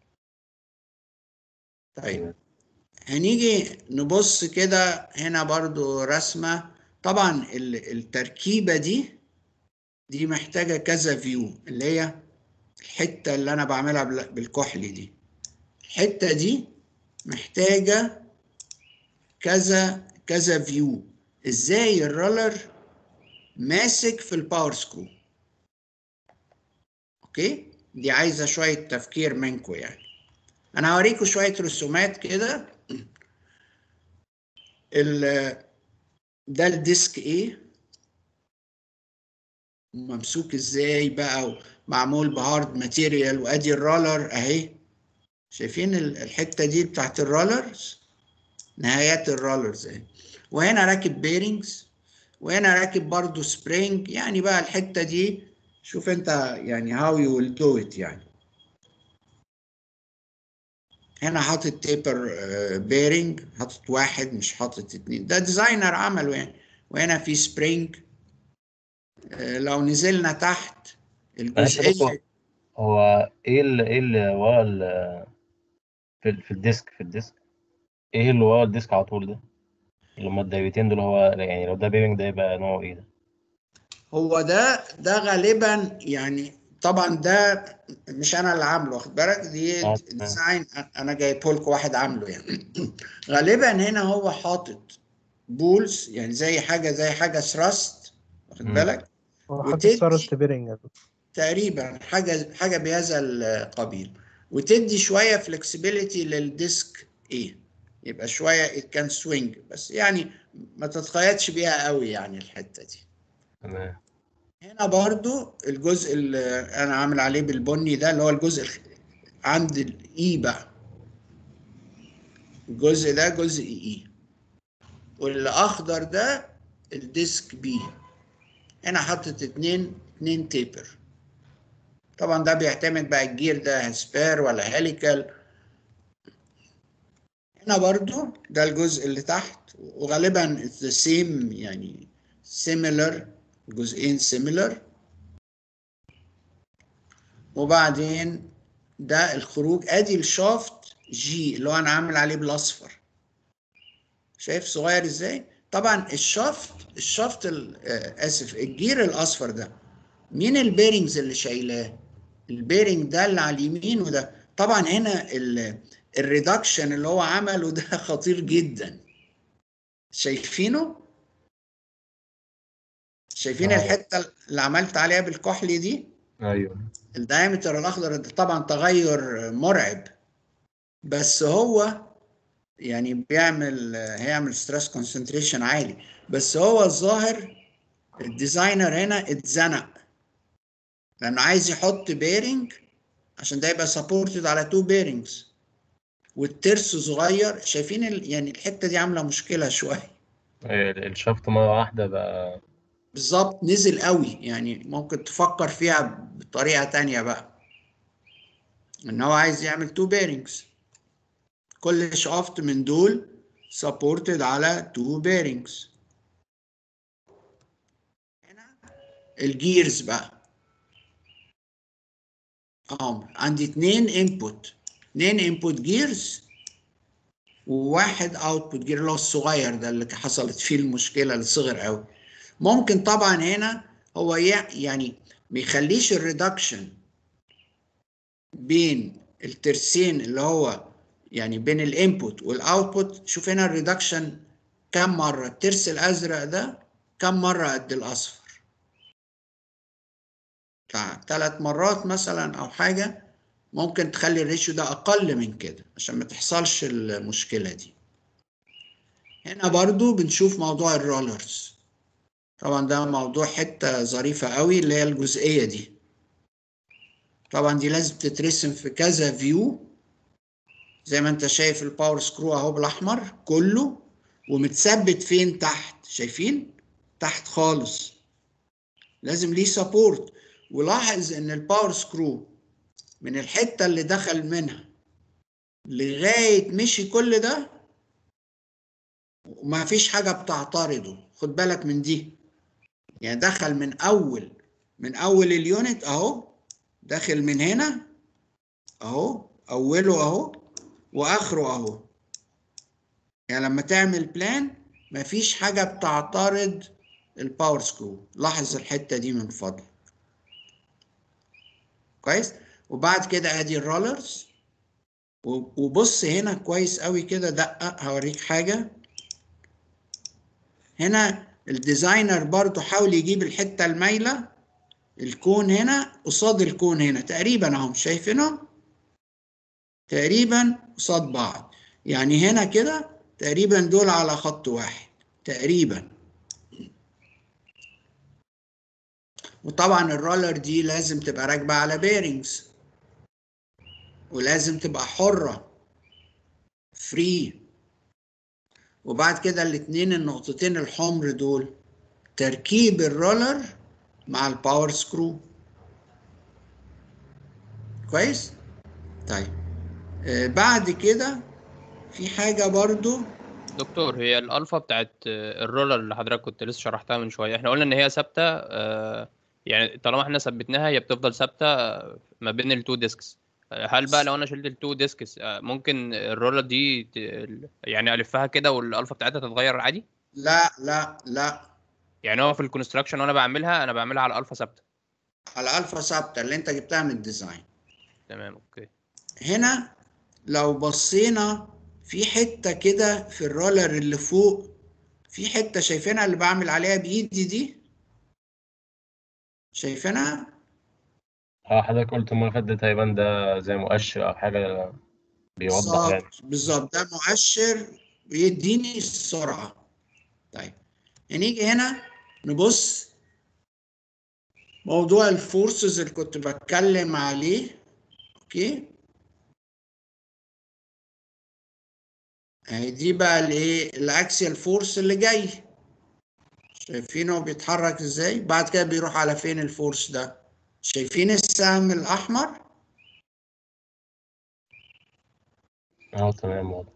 طيب هنيجي نبص كده هنا برضو رسمة طبعا ال- التركيبة دي دي محتاجة كذا فيو اللي هي الحتة اللي أنا بعملها بال- بالكحل دي الحتة دي محتاجة كذا كذا فيو ازاي الرولر ماسك في الباور سكرو اوكي دي عايزة شوية تفكير منكم يعني انا هوريكم شوية رسومات كده ال- ده الديسك ايه ممسوك ازاي بقى ومعمول بهارد ماتيريال وادي الرولر اهي شايفين ال- الحتة دي بتاعت الرولرز نهايات الرولرز اهي وهنا راكب بيرنجز وهنا راكب برضو سبرينج يعني بقى الحتة دي شوف انت يعني how you will do it يعني هنا حاطط تيبر بيرنج حاطط واحد مش حاطط اتنين ده ديزاينر عمله يعني وهنا في سبرينج لو نزلنا تحت معلش يا دكتور، الجزئية هو ايه اللي ايه اللي ورا ال- في ال- في الديسك في الديسك ايه اللي ورا الديسك على طول ده اللي هما الدايرتين دول هو يعني لو ده بيرنج ده يبقى نوعه ايه ده هو ده ده غالبا يعني طبعا ده مش انا اللي عامله واخد بالك دي آه، تمام. ديزاين انا جايبه لكم واحد عامله يعني غالبا هنا هو حاطط بولز يعني زي حاجه زي حاجه ثراست واخد مم. بالك هو حاطط وتدي- سارة بيرنج تقريبا حاجه حاجه بهذا القبيل وتدي شويه فلكسبيليتي للديسك ايه يبقى شويه it can swing بس يعني ما تتقيدش بيها قوي يعني الحته دي تمام هنا برضو الجزء اللي انا عامل عليه بالبني ده اللي هو الجزء الخ- عند الاي بقى الجزء ده جزء اي والاخضر ده الديسك بي هنا حطت اتنين اتنين تيبر طبعا ده بيعتمد بقى الجير ده هسبير ولا هيليكال هنا برضو ده الجزء اللي تحت وغالبا it's the same يعني similar جزئين similar وبعدين ده الخروج ادي الشافت جي اللي هو انا عامل عليه بالاصفر شايف صغير ازاي طبعا الشافت الشافت ال- آه، اسف الجير الاصفر ده مين البيرنجز اللي شايلاه البيرنج ده اللي على اليمين وده طبعا هنا الريدكشن اللي هو عمله ده خطير جدا شايفينه شايفين آه. الحته اللي عملت عليها بالكحل دي ايوه الدايمتر الاخضر ده طبعا تغير مرعب بس هو يعني بيعمل هيعمل ستريس كونسنتريشن عالي بس هو الظاهر الديزاينر هنا اتزنق لانه عايز يحط بيرنج عشان ده يبقى سبورتد على تو بيرنجز والترس صغير شايفين ال... يعني الحته دي عامله مشكله شويه ال- الشفط مرة واحدة بقى بالظبط نزل قوي يعني ممكن تفكر فيها بطريقة تانية بقى ان هو عايز يعمل تو بيرنجز كل شافت من دول سبورتد على تو بيرنجز هنا الجيرز بقى اه عندي اتنين انبوت اتنين انبوت جيرز وواحد اوتبوت جير اللي هو الصغير ده اللي حصلت فيه المشكله اللي صغر قوي ممكن طبعا هنا هو يع- يعني ما يخليش الريدكشن بين الترسين اللي هو يعني بين الانبوت والاوتبوت شوف هنا الريدكشن كم مره الترس الازرق ده كم مره قد الاصفر ثلاث مرات مثلا او حاجه ممكن تخلي الريشيو ده اقل من كده عشان ما تحصلش المشكله دي هنا برضو بنشوف موضوع الرولرز طبعا ده موضوع حته ظريفه قوي اللي هي الجزئيه دي طبعا دي لازم تترسم في كذا فيو زي ما انت شايف الباور سكرو اهو بالاحمر كله ومتثبت فين تحت شايفين تحت خالص لازم ليه سبورت ولاحظ ان الباور سكرو من الحته اللي دخل منها لغايه مشي كل ده وما فيش حاجه بتعترضه خد بالك من دي يعني دخل من اول من اول اليونت اهو داخل من هنا اهو اوله اهو واخره اهو يعني لما تعمل بلان مفيش حاجه بتعترض الباور سكرو لاحظ الحته دي من فضلك كويس وبعد كده ادي الرولرز وبص هنا كويس قوي كده دقق هوريك حاجه هنا الديزاينر برضو حاول يجيب الحته المايله الكون هنا قصاد الكون هنا تقريبا اهم شايفينهم تقريبا قصاد بعض يعني هنا كده تقريبا دول على خط واحد تقريبا وطبعا الرولر دي لازم تبقى راكبه على بيرنجز ولازم تبقى حره فري وبعد كده الاتنين النقطتين الحمر دول تركيب الرولر مع الباور سكرو كويس طيب آه بعد كده في حاجه برضو دكتور هي الالفا بتاعت الرولر اللي حضرتك كنت لسه شرحتها من شويه احنا قلنا ان هي ثابته آه، يعني طالما احنا ثبتناها هي بتفضل ثابته آه، ما بين التو ديسكس هل بقى لو انا شلت التو ديسكس آه، ممكن الرولر دي ت- يعني الفها كده والالفا بتاعتها تتغير عادي لا لا لا يعني هو في الكونستراكشن وانا بعملها انا بعملها على الفا ثابته على الفا ثابته اللي انت جبتها من الديزاين تمام اوكي هنا لو بصينا في حته كده في الرولر اللي فوق في حته شايفينها اللي بعمل عليها بايدي دي شايفينها اه حضرتك قلت المرة اللي فاتت هيبان ده زي مؤشر أو حاجة بيوضح يعني بالظبط بالظبط ده مؤشر بيديني السرعه طيب هنيجي هنا نبص موضوع الفورسز اللي كنت بتكلم عليه اوكي اهي دي بقى الايه الاكسيال فورس اللي جاي شايفينه بيتحرك ازاي بعد كده بيروح على فين الفورس ده شايفين السهم الاحمر اه تمام واضح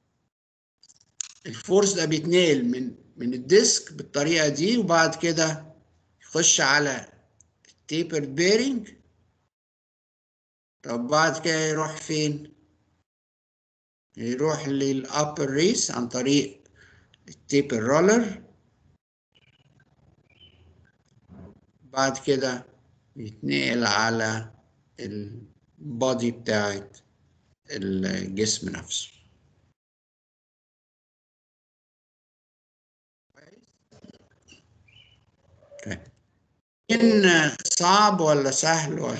الفورس ده بيتنقل من من الديسك بالطريقه دي وبعد كده يخش على التيبر بيرنج طب بعد كده يروح فين يروح للابر ريس عن طريق التيبر رولر بعد كده يتنقل على البادي بتاعت الجسم نفسه طيب. إن صعب ولا سهل ولا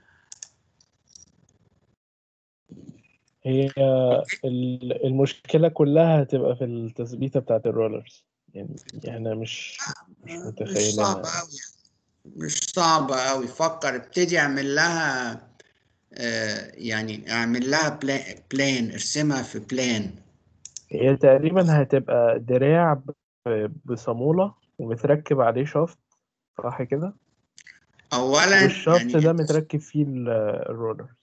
هي ال- المشكلة كلها هتبقى في التثبيتة بتاعت الرولرز يعني احنا مش مش مش متخيلين صعب أوي مش صعب أوي فكر ابتدي اعمل لها آه، يعني اعمل لها بلا- بلان ارسمها في بلان هي تقريبا هتبقى دراع ب- بصامولة ومتركب عليه شافت صح كده أولا والشافت يعني ده متركب فيه ال- الرولرز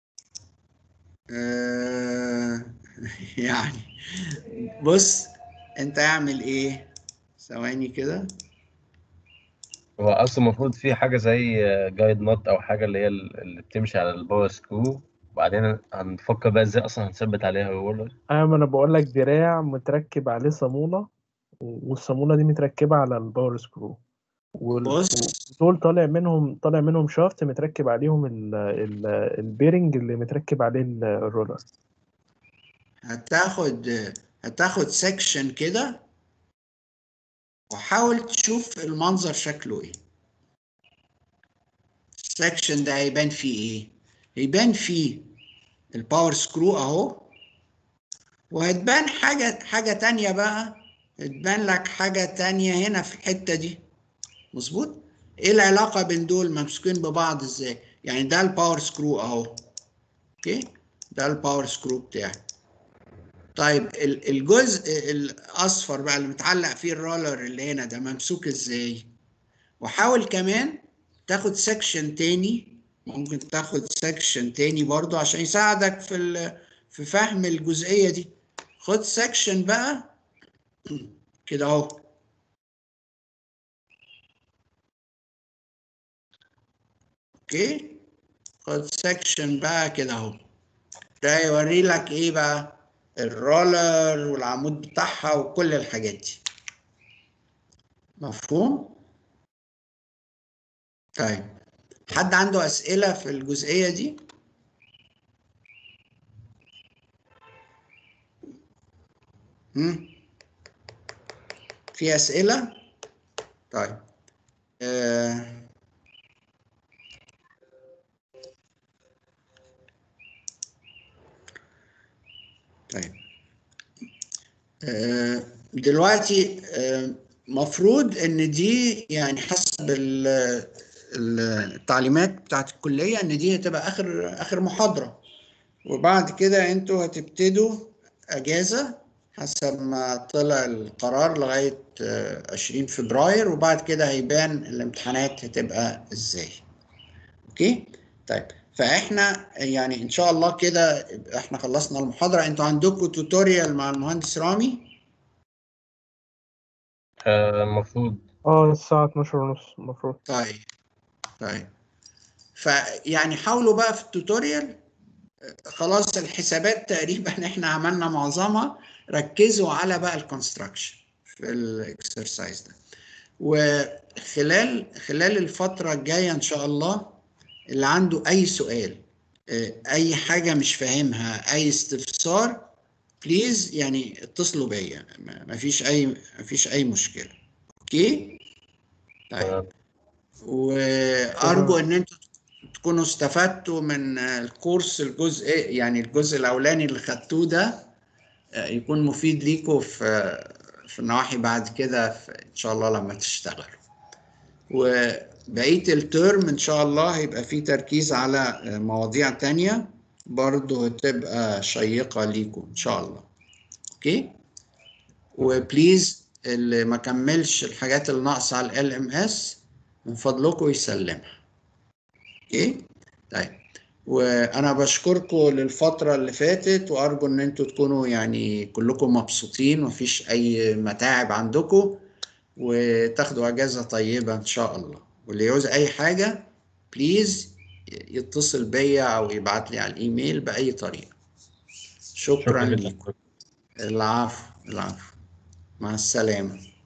آه، يعني بص انت اعمل ايه ثواني كده هو أصلا المفروض في حاجة زي جايد نوت أو حاجة اللي هي اللي بتمشي على الباور سكرو وبعدين هنفكر بقى ازاي أصلا هنثبت عليها الرولر ايوه ما انا بقول لك دراع متركب عليه صامولة والصامولة دي متركبة على الباور سكرو وال- بص ودول طالع منهم طالع منهم شافت متركب عليهم ال ال البيرنج اللي متركب عليه ال- الرولر هتاخد هتاخد سيكشن كده وحاول تشوف المنظر شكله ايه السكشن ده هيبان فيه ايه هيبان فيه الباور سكرو اهو وهتبان حاجة حاجة تانية بقى هتبان لك حاجة تانية هنا في الحتة دي مظبوط ايه العلاقة بين دول ممسوكين ببعض ازاي يعني ده الباور سكرو اهو اوكي ده الباور سكرو بتاعي طيب ال- الجزء الاصفر بقى اللي متعلق فيه الرولر اللي هنا ده ممسوك ازاي وحاول كمان تاخد سكشن تاني ممكن تاخد سكشن تاني برضو عشان يساعدك في ال- في فهم الجزئية دي خد سكشن بقى كده اهو اوكي خد سكشن بقى كده اهو ده يوري لك ايه بقى الرولر والعمود بتاعها وكل الحاجات دي مفهوم طيب حد عنده اسئله في الجزئيه دي هم؟ في اسئله طيب آه. طيب آه، دلوقتي آه، مفروض ان دي يعني حسب ال- ال- التعليمات بتاعت الكلية ان دي هتبقى اخر اخر محاضرة وبعد كده انتوا هتبتدوا اجازة حسب ما طلع القرار لغاية آه، 20 فبراير وبعد كده هيبان الامتحانات هتبقى ازاي اوكي طيب فاحنا يعني ان شاء الله كده احنا خلصنا المحاضرة انتوا عندكم توتوريال مع المهندس رامي آه، المفروض اه الساعة 12 ونص المفروض طيب طيب فيعني حاولوا بقى في التوتوريال خلاص الحسابات تقريبا احنا عملنا معظمها ركزوا على بقى الكونستراكشن في الاكسرسايز ده وخلال خلال الفترة الجاية ان شاء الله اللي عنده اي سؤال اه، اي حاجة مش فاهمها اي استفسار بليز يعني اتصلوا بيا ما- مفيش اي مفيش اي مشكلة اوكي طيب تمام. وارجو ان انتوا تكونوا استفدتوا من الكورس الجزء يعني الجزء الاولاني اللي خدتوه ده آه، يكون مفيد ليكم في في النواحي بعد كده في ان شاء الله لما تشتغلوا وبقيه الترم ان شاء الله هيبقى فيه تركيز على آه، مواضيع تانية برضه هتبقى شيقة ليكم ان شاء الله اوكي وبليز اللي ما كملش الحاجات اللي ناقصه على ال ام اس من فضلكم يسلمها اوكي طيب وانا بشكركم للفتره اللي فاتت وارجو ان انتوا تكونوا يعني كلكم مبسوطين ومفيش اي متاعب عندكم وتاخدوا اجازه طيبه ان شاء الله واللي يعوز اي حاجه بليز يتصل بيا او يبعت لي على الايميل باي طريقه شكرا شكرا لكم جدا العفو العفو مع السلامه